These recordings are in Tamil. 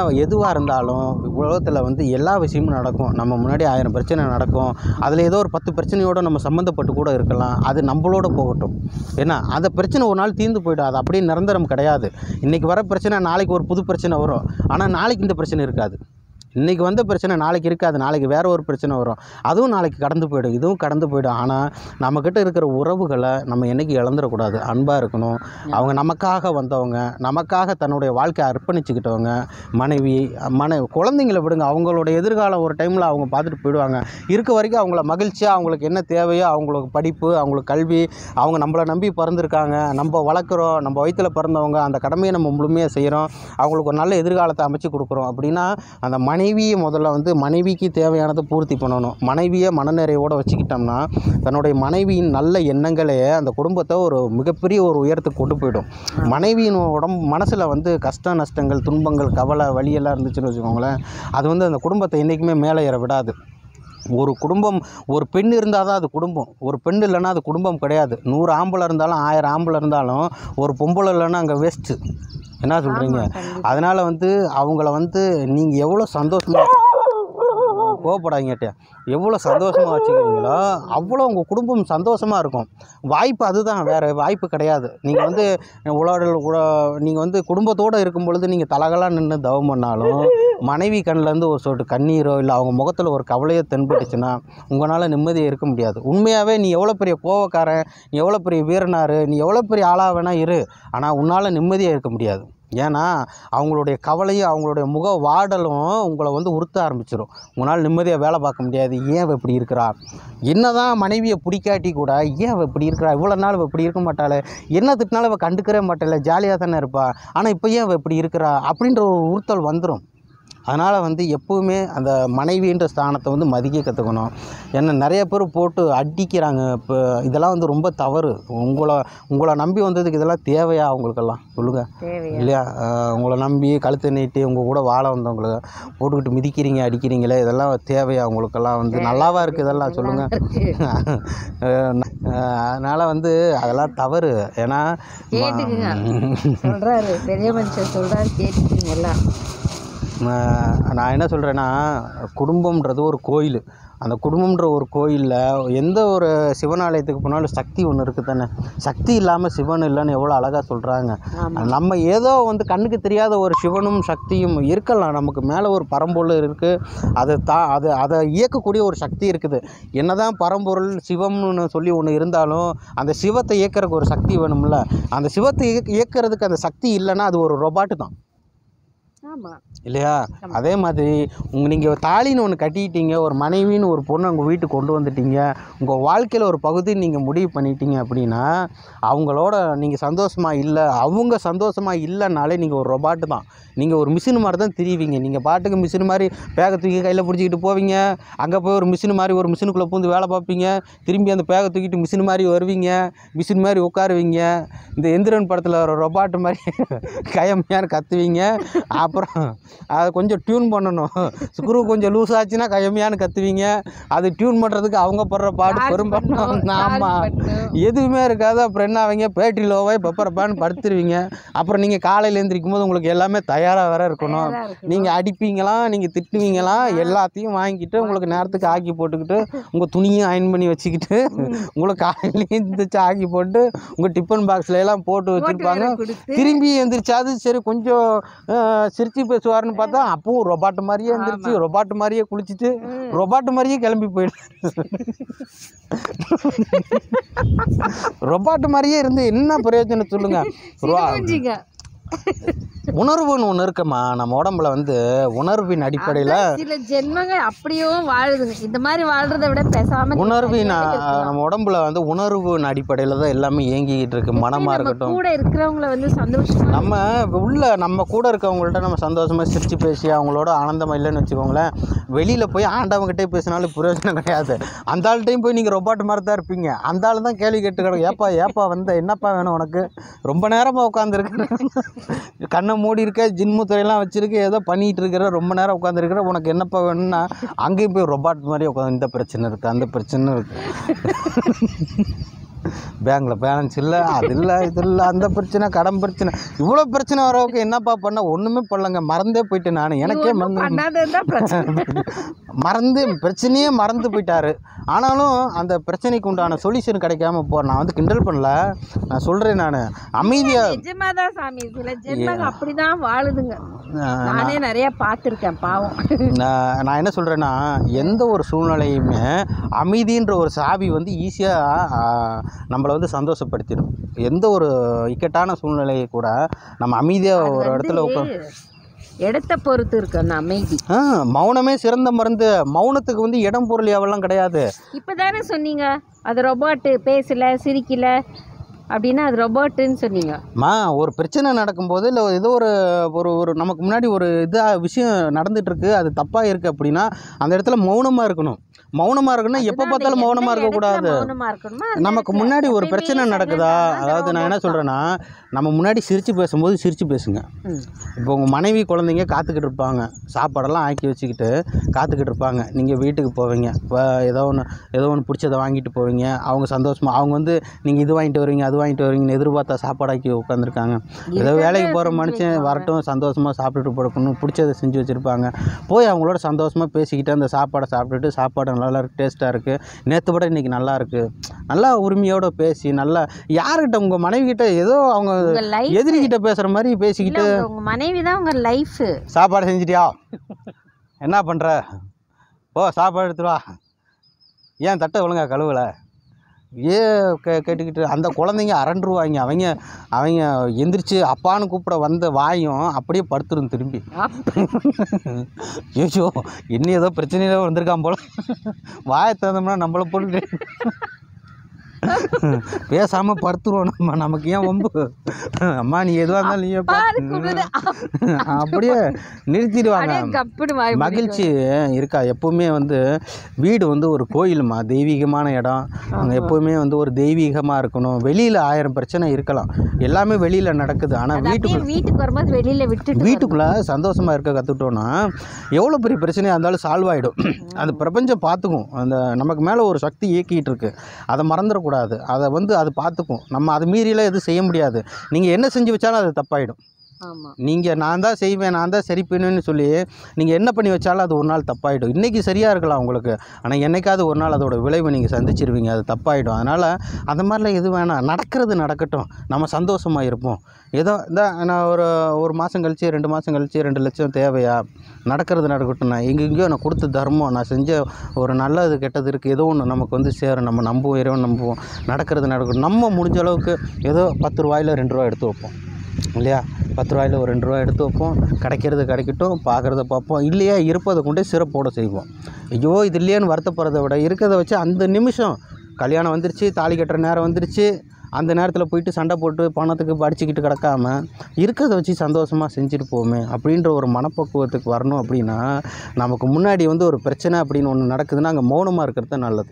எதுவாக இருந்தாலும் உலகத்தில் வந்து எல்லா விஷயமும் நடக்கும் நம்ம முன்னாடி ஆயிரம் பிரச்சனை நடக்கும் அதில் ஏதோ ஒரு பத்து பிரச்சனையோடு நம்ம சம்மந்தப்பட்டு கூட இருக்கலாம் அது நம்மளோட போகட்டும் ஏன்னா அந்த பிரச்சனை ஒரு நாள் தீர்ந்து போயிடும் அது அப்படியே நிரந்தரம் கிடையாது இன்றைக்கி வர பிரச்சனை நாளைக்கு ஒரு புது பிரச்சனை வரும் ஆனால் நாளைக்கு இந்த பிரச்சனை இருக்காது இன்றைக்கி வந்த பிரச்சனை நாளைக்கு இருக்காது நாளைக்கு வேறு ஒரு பிரச்சனை வரும் அதுவும் நாளைக்கு கடந்து போயிடும் இதுவும் கடந்து போயிடும் ஆனால் நம்மக்கிட்ட இருக்கிற உறவுகளை நம்ம என்றைக்கு இழந்துடக்கூடாது அன்பாக இருக்கணும் அவங்க நமக்காக வந்தவங்க நமக்காக தன்னுடைய வாழ்க்கையை அர்ப்பணிச்சுக்கிட்டவங்க மனைவி மனை குழந்தைங்கள விடுங்க அவங்களோட எதிர்காலம் ஒரு டைமில் அவங்க பார்த்துட்டு போயிடுவாங்க இருக்க வரைக்கும் அவங்கள மகிழ்ச்சியாக அவங்களுக்கு என்ன தேவையோ அவங்களுக்கு படிப்பு அவங்களுக்கு கல்வி அவங்க நம்மளை நம்பி பிறந்திருக்காங்க நம்ம வளர்க்குறோம் நம்ம வயிற்றில் பிறந்தவங்க அந்த கடமையை நம்ம முழுமையாக செய்கிறோம் அவங்களுக்கு ஒரு நல்ல எதிர்காலத்தை அமைச்சு கொடுக்குறோம் அப்படின்னா அந்த மனைவியை முதல்ல வந்து மனைவிக்கு தேவையானதை பூர்த்தி பண்ணணும் மனைவியை மனநிறைவோடு வச்சுக்கிட்டோம்னா தன்னுடைய மனைவியின் நல்ல எண்ணங்களே அந்த குடும்பத்தை ஒரு மிகப்பெரிய ஒரு உயரத்துக்கு கொண்டு போயிடும் மனைவியின் உடம்பு மனசில் வந்து கஷ்ட நஷ்டங்கள் துன்பங்கள் கவலை வலியெல்லாம் இருந்துச்சுன்னு வச்சுக்கோங்களேன் அது வந்து அந்த குடும்பத்தை என்றைக்குமே மேலே ஏற விடாது ஒரு குடும்பம் ஒரு பெண் இருந்தால் தான் அது குடும்பம் ஒரு பெண் இல்லைன்னா அது குடும்பம் கிடையாது நூறு ஆம்பளை இருந்தாலும் ஆயிரம் ஆம்பளை இருந்தாலும் ஒரு பொம்பளை இல்லைன்னா அங்கே வேஸ்ட்டு என்ன சொல்கிறீங்க அதனால் வந்து அவங்கள வந்து நீங்கள் எவ்வளோ சந்தோஷமாக கோவப்படாதீங்கட்ட எவ்வளோ சந்தோஷமாக வச்சுக்கிறீங்களோ அவ்வளோ உங்கள் குடும்பம் சந்தோஷமாக இருக்கும் வாய்ப்பு அதுதான் வேறு வாய்ப்பு கிடையாது நீங்கள் வந்து உலக நீங்கள் வந்து குடும்பத்தோடு இருக்கும் பொழுது நீங்கள் தலகலாக நின்று தவம் பண்ணாலும் மனைவி கண்ணிலேருந்து ஒரு சொட்டு கண்ணீரோ இல்லை அவங்க முகத்தில் ஒரு கவலையோ தென்பட்டுச்சுன்னா உங்களால் நிம்மதியாக இருக்க முடியாது உண்மையாகவே நீ எவ்வளோ பெரிய கோவக்காரன் நீ எவ்வளோ பெரிய வீரனாரு நீ எவ்வளோ பெரிய ஆளாக வேணா இரு ஆனால் உன்னால் நிம்மதியாக இருக்க முடியாது ஏன்னா அவங்களுடைய கவலையும் அவங்களுடைய முக வாடலும் உங்களை வந்து உறுத்த ஆரம்பிச்சிடும் உங்களால் நிம்மதியாக வேலை பார்க்க முடியாது ஏன் அவ இப்படி இருக்கிறா என்னதான் மனைவியை பிடிக்காட்டி கூட ஏன் அவ இப்படி இருக்கிறா இவ்வளோ நாள் அவ இப்படி இருக்க மாட்டாளே என்ன திட்டினாலும் அவள் கண்டுக்கவே மாட்டாளே ஜாலியாக தானே இருப்பா ஆனால் இப்போ ஏன் அவ இப்படி இருக்கிறா அப்படின்ற ஒரு உறுத்தல் வந்துடும் அதனால் வந்து எப்போவுமே அந்த மனைவின்ற ஸ்தானத்தை வந்து மதிக்க கற்றுக்கணும் ஏன்னா நிறைய பேர் போட்டு அடிக்கிறாங்க இப்போ இதெல்லாம் வந்து ரொம்ப தவறு உங்களை உங்களை நம்பி வந்ததுக்கு இதெல்லாம் தேவையா அவங்களுக்கெல்லாம் சொல்லுங்கள் தேவையா இல்லையா அஹ் உங்களை நம்பி கழுத்தை நீட்டி உங்கள் கூட வாழ வந்தவங்களை போட்டுக்கிட்டு மிதிக்கிறீங்க அடிக்கிறீங்களே இதெல்லாம் தேவையா உங்களுக்கெல்லாம் வந்து நல்லாவா இருக்குது இதெல்லாம் சொல்லுங்கள் அதனால் வந்து அதெல்லாம் தவறு ஏன்னா கேட்டுக்குங்க. சொல்றாரு பெரிய மனுஷன் சொல்றாரு கேட்டுக்கீங்க எல்லாம் நான் நான் என்ன சொல்கிறேன்னா குடும்பம்ன்றது ஒரு கோயில் அந்த குடும்பம்ன்ற ஒரு கோயிலில் எந்த ஒரு சிவன் ஆலயத்துக்கு போனாலும் சக்தி ஒன்று இருக்குது தானே சக்தி இல்லாமல் சிவன் இல்லைன்னு எவ்வளோ அழகாக சொல்கிறாங்க ஆமா நம்ம ஏதோ வந்து கண்ணுக்கு தெரியாத ஒரு சிவனும் சக்தியும் இருக்கலாம் நமக்கு மேலே ஒரு பரம்பொருள் இருக்குது அதை தா அதை அதை இயக்கக்கூடிய ஒரு சக்தி இருக்குது என்னதான் பரம்பொருள் சிவம்னு சொல்லி ஒன்று இருந்தாலும் அந்த சிவத்தை இயக்கறதுக்கு ஒரு சக்தி வேணும்ல அந்த சிவத்தை இயக்க இயக்கிறதுக்கு அந்த சக்தி இல்லைன்னா அது ஒரு ரொபாட்டு தான் ஆமா இல்லையா அதே மாதிரி உங்கள் நீங்கள் தாலின்னு ஒன்று கட்டிக்கிட்டீங்க ஒரு மனைவின்னு ஒரு பொண்ணு உங்கள் வீட்டுக்கு கொண்டு வந்துட்டீங்க உங்கள் வாழ்க்கையில் ஒரு பகுதி நீங்கள் முடிவு பண்ணிட்டீங்க அப்படின்னா அவங்களோட நீங்கள் சந்தோஷமாக இல்லை அவங்க சந்தோஷமாக இல்லைனாலே நீங்கள் ஒரு ரொபாட்டு தான் நீங்கள் ஒரு மிஷின் மாதிரி தான் திரிவீங்க நீங்கள் பாட்டுக்கு மிஷின் மாதிரி பேகை தூக்கி கையில் பிடிச்சிக்கிட்டு போவீங்க அங்கே போய் ஒரு மிஷின் மாதிரி ஒரு மிஷினுக்குள்ளே பூந்து வேலை பார்ப்பீங்க திரும்பி அந்த பேகை தூக்கிட்டு மிஷின் மாதிரி வருவீங்க மிஷின் மாதிரி உட்காருவீங்க இந்த எந்திரன் படத்தில் ஒரு ரொபாட்டு மாதிரி கயமையான்னு கத்துவீங்க அப்புறம் அதை கொஞ்சம் டியூன் பண்ணணும் ஸ்க்ரூ கொஞ்சம் லூஸ் ஆச்சுன்னா கயமையான்னு கத்துவீங்க அது டியூன் பண்ணுறதுக்கு அவங்க படுற பாடு பெரும்பாலும் ஆமாம் எதுவுமே இருக்காது அப்புறம் என்ன ஆவீங்க பேட்டரி லோவாய் பெப்பரப்பான்னு படுத்துருவீங்க அப்புறம் நீங்கள் காலையில் எழுந்திரிக்கும் போது உங்களுக்கு எல்லாமே தயாராக வேற இருக்கணும் தயாரா இருக்கணும். நீங்கள் அடிப்பீங்களாம் நீங்கள் திட்டுவீங்களாம் எல்லாத்தையும் வாங்கிட்டு உங்களுக்கு நேரத்துக்கு ஆக்கி போட்டுக்கிட்டு உங்கள் துணியும் அயன் பண்ணி வச்சுக்கிட்டு உங்களுக்கு காலையிலேயே எழுந்திரிச்சு ஆக்கி போட்டு உங்கள் டிஃபன் பாக்ஸ்ல எல்லாம் போட்டு வச்சுருப்பாங்க வேற கொடுத்து திரும்பி எந்திரிச்சாது சரி கொஞ்சம் அஹ், சிரிச்சு பேசுவாருன்னு பார்த்தா அப்பவும் ரொபாட்டு மாதிரியே எந்திரிச்சு ரொபாட்டு மாதிரியே குளிச்சுட்டு ரொபாட்டு மாதிரியே கிளம்பி போயிடு ரொபாட்டு மாதிரியே இருந்து என்ன பிரயோஜனம் சொல்லுங்க ரொ- புரிஞ்சுங்க உணர்வுன்னு ஒன்று இருக்குமா நம்ம உடம்புல வந்து உணர்வின் அடிப்படையில் அதான் சில ஜென்மங்கள் அப்படியும் வாழுதுங்க இந்த மாதிரி வாழ்றதை விட பேசாம உணர்வின் தனியாவே அ- இருக்கலாம். நம்ம உடம்புல வந்து உணர்வின் அடிப்படையில் தான் எல்லாமே இயங்கிக்கிட்டு இருக்கு மனமாக நம்ம இருக்கட்டும் கூட இருக்கிறவங்கள வந்து சந்தோஷமா நம்ம உள்ள நம்ம கூட இருக்கவங்கள்ட்ட நம்ம சந்தோஷமாக சிரிச்சு பேசி அவங்களோட ஆனந்தமாக இல்லைன்னு வச்சுக்கோங்களேன் வெளியில் போய் ஆண்டவங்ககிட்டே பேசினாலும் பிரயோஜனம் கிடையாது அந்த ஆள்கிட்டையும் போய் நீங்கள் ரொபாட் மாதிரி தான் இருப்பீங்க அந்த ஆள் தான் கேள்வி கேட்டு கிடக்கும் ஏப்பா ஏப்பா வந்த என்னப்பா வேணும் உனக்கு ரொம்ப நேரமாக உட்காந்துருக்கு கண்ணை மூடி இருக்க ஜின்முத்துறையெல்லாம் வச்சிருக்க ஏதோ பண்ணிகிட்டு இருக்கிற ரொம்ப நேரம் உட்காந்துருக்கிற உனக்கு என்னப்பா வேணும்னா அங்கேயும் போய் ரொபாட் மாதிரி உட்காந்து இந்த பிரச்சனை இருக்குது அந்த பிரச்சனை இருக்குது பேங்க்கில் பேலன்ஸ் இல்லை அது இல்லை இது இல்லை அந்த பிரச்சனை கடன் பிரச்சனை இவ்வளோ பிரச்சனை வரவுக்கு என்னப்பா பண்ண ஒன்றுமே பண்ணலங்க மறந்தே போயிட்டேன் நான் எனக்கே மறந்து பண்ணாததுதான் பிரச்சனை மறந்து பிரச்சனையே மறந்து போயிட்டாரு ஆனாலும் அந்த பிரச்சனைக்கு உண்டான சொல்யூஷன் கிடைக்காம போ நான் வந்து கிண்டல் பண்ணல நான் சொல்கிறேன் நான் அமைதியாக நிஜமாதான் சாமி சில ஜென்மங்க அப்படிதான் வாழுதுங்க நானே நிறைய பார்த்துருக்கேன் பாவம் நான் நான் என்ன சொல்கிறேன்னா எந்த ஒரு சூழ்நிலையுமே அமைதின்ற ஒரு சாவி வந்து ஈஸியாக நம்மளை வந்து சந்தோஷப்படுத்திடும் எந்த ஒரு இக்கட்டான சூழ்நிலையை கூட நம்ம அமைதியாக ஒரு இடத்துல உட்காந்து இடத்த பொறுத்து இருக்கு அந்த அமைதி ஆ மௌனமே சிறந்த மருந்து மௌனத்துக்கு வந்து இடம் பொருள் எவெல்லாம் கிடையாது இப்பதானே சொன்னீங்க அது ரொபோட்டு பேசல சிரிக்கல அப்படின்னா அது ரொபோட்டுன்னு சொன்னீங்க மா ஒரு பிரச்சனை நடக்கும்போது இல்லை ஏதோ ஒரு ஒரு ஒரு நமக்கு முன்னாடி ஒரு இதாக விஷயம் நடந்துட்டு இருக்கு அது தப்பாக இருக்குது அப்படின்னா அந்த இடத்துல மௌனமாக இருக்கணும் மௌனமாக இருக்கணும்னா எப்போ அதுதான் பார்த்தாலும் அந்த மௌனமாக எந்த இருக்கக்கூடாது இடத்துல மௌனமா இருக்கணுமோ அந்த நமக்கு இடத்துல முன்னாடி ஒரு எப்பயுமே பிரச்சனை நடக்குதா சகஜமா அதாவது நான் என்ன robot தான். சொல்கிறேன்னா நம்ம முன்னாடி சிரித்து பேசும்போது சிரித்து பேசுங்க ம். இப்போ உங்கள் மனைவி குழந்தைங்க காத்துக்கிட்டு இருப்பாங்க சாப்பாடெல்லாம் ஆக்கி வச்சுக்கிட்டு காத்துக்கிட்டு இருப்பாங்க நீங்கள் வீட்டுக்கு போவீங்க இப்போ ஏதோ ஒன்று ஏதோ ஒன்று பிடிச்சதை வாங்கிட்டு போவீங்க அவங்க சந்தோஷமாக அவங்க வந்து நீங்கள் இது வாங்கிட்டு வருவீங்க அது வாங்கிட்டு வருவீங்கன்னு எதிர்பார்த்தா சாப்பாடாக்கி உட்காந்துருக்காங்க ஏதோ இருக்கிறத வேலைக்கு போகிற செஞ்சு மனுஷன் வைப்பாங்க. வரட்டும் சந்தோஷமாக சாப்பிட்டுட்டு போடணும் பிடிச்சதை செஞ்சு வச்சுருப்பாங்க போய் அவங்களோட சந்தோஷமாக பேசிக்கிட்டு அந்த சாப்பாடை சாப்பிட்டுட்டு சாப்பாடு நல்லா இருக்கு டேஸ்ட்டாக இருக்குது நேற்று விட இன்றைக்கி நல்லா இருக்குது நல்லா உரிமையோட பேசி நல்லா யார்கிட்ட உங்கள் மனைவி கிட்ட ஏதோ அவங்க உங்க லைஃப் எதிரிகிட்ட பேசுகிற மாதிரி பேசிக்கிட்டு உங்க மனைவி தான் உங்க லைஃப் சாப்பாடு செஞ்சிட்டியா என்ன பண்ணுற ஓ சாப்பாடு எடுத்துட்டு வா ஏன் தட்டை ஒழுங்கா கழுவலை ஏ கே கேட்டுக்கிட்டு அந்த குழந்தைங்க அரண்டுருவாங்க அவங்க அவங்க எந்திரிச்சு அப்பான்னு கூப்பிட வந்த வாயும் அப்படியே படுத்துரும் திரும்பி ஐயோ இன்னும் ஏதோ பிரச்சனையில வந்திருக்கான் போல வாயை திறந்தோம்னா நம்மளை போட்டு பேசாம படுத்துருவோம் நம்ம நமக்கு ஏன் வம்பு அம்மா நீ எதுவாக இருந்தாலும் நீயே பாரு. அப்படியே நிறுத்திடுவாங்க கப்புனு வாய் மகிழ்ச்சி இருக்கா எப்பவுமே வந்து வீடு வந்து ஒரு கோயிலுமா தெய்வீகமான இடம் அங்கே எப்பவுமே வந்து ஒரு தெய்வீகமாக இருக்கணும் வெளியில் ஆயிரம் பிரச்சனை இருக்கலாம் எல்லாமே வெளியில் நடக்குது ஆனால் வீட்டுக்கு அப்படியே வீட்டுக்கு வரும்போது வெளியில விட்டுட்டு வீட்டுக்குள்ளே சந்தோஷமாக இருக்க கற்றுக்கிட்டோன்னா எவ்வளோ பெரிய பிரச்சனையாக இருந்தாலும் சால்வ் ஆகிடும் அது பிரபஞ்சம் பார்த்துக்கும் அந்த நமக்கு மேலே ஒரு சக்தி இயக்கிட்டு இருக்கு அதை மறந்துடக்கூடாது அதை வந்து அது பார்த்துக்கும் நம்ம அது மீறிலாம் எதுவும் செய்ய முடியாது நீங்கள் என்ன செஞ்சு வச்சாலும் அது தப்பாயிடும் ஆமா நீங்கள் நான் தான் செய்வேன் நான் தான் சரி பண்ணுவேன்னு சொல்லி நீங்கள் என்ன பண்ணி வச்சாலும் அது ஒரு நாள் தப்பாயிடும் இன்றைக்கி சரியாக இருக்கலாம் உங்களுக்கு ஆனால் என்னைக்காவது ஒரு நாள் அதோட விளைவை நீங்கள் சந்திச்சிருவீங்க அது தப்பாயிடும் அதனால் அந்த மாதிரிலாம் எது வேணாம் நடக்கிறது நடக்கட்டும் நம்ம சந்தோஷமாக இருப்போம் ஏதோ இந்த நான் ஒரு ஒரு மாதம் கழிச்சு ரெண்டு மாதம் கழிச்சு ரெண்டு லட்சம் தேவையா நடக்கிறது நடக்கட்டும் நான் எங்கெங்கேயோ நான் கொடுத்த தர்மம் நான் செஞ்ச ஒரு நல்லது கெட்டது இருக்குது ஏதோ ஒன்று நமக்கு வந்து சேரும் நம்ம நம்புவோம் இறைவன் நம்புவோம் நடக்கிறது நடக்கட்டும் நம்ம முடிஞ்ச அளவுக்கு ஏதோ பத்து ரூபாயில் ரெண்டு ரூபா எடுத்து வைப்போம் இல்லையா பத்து ரூபாயில் ஒரு ரெண்டு ரூபா எடுத்து வைப்போம் கிடைக்கிறது கிடைக்கட்டும் பார்க்குறத பார்ப்போம் இல்லையா இருப்பதை கொண்டு சிறப்போடு செய்வோம் ஐயோ இது இல்லையான்னு வருத்தப்படுறத விட இருக்கிறத வச்சு அந்த நிமிஷம் கல்யாணம் வந்துருச்சு தாலி கட்டுற நேரம் வந்துருச்சு அந்த நேரத்தில் போயிட்டு சண்டை போட்டு பணத்துக்கு படிச்சுக்கிட்டு கிடக்காம இருக்கிறத வச்சு சந்தோஷமாக செஞ்சுட்டு போமே அப்படின்ற ஒரு மனப்பக்குவத்துக்கு வரணும் அப்படின்னா நமக்கு முன்னாடி வந்து ஒரு பிரச்சனை அப்படின்னு ஒன்று நடக்குதுன்னா அங்கே மௌனமாக இருக்கிறது தான் நல்லது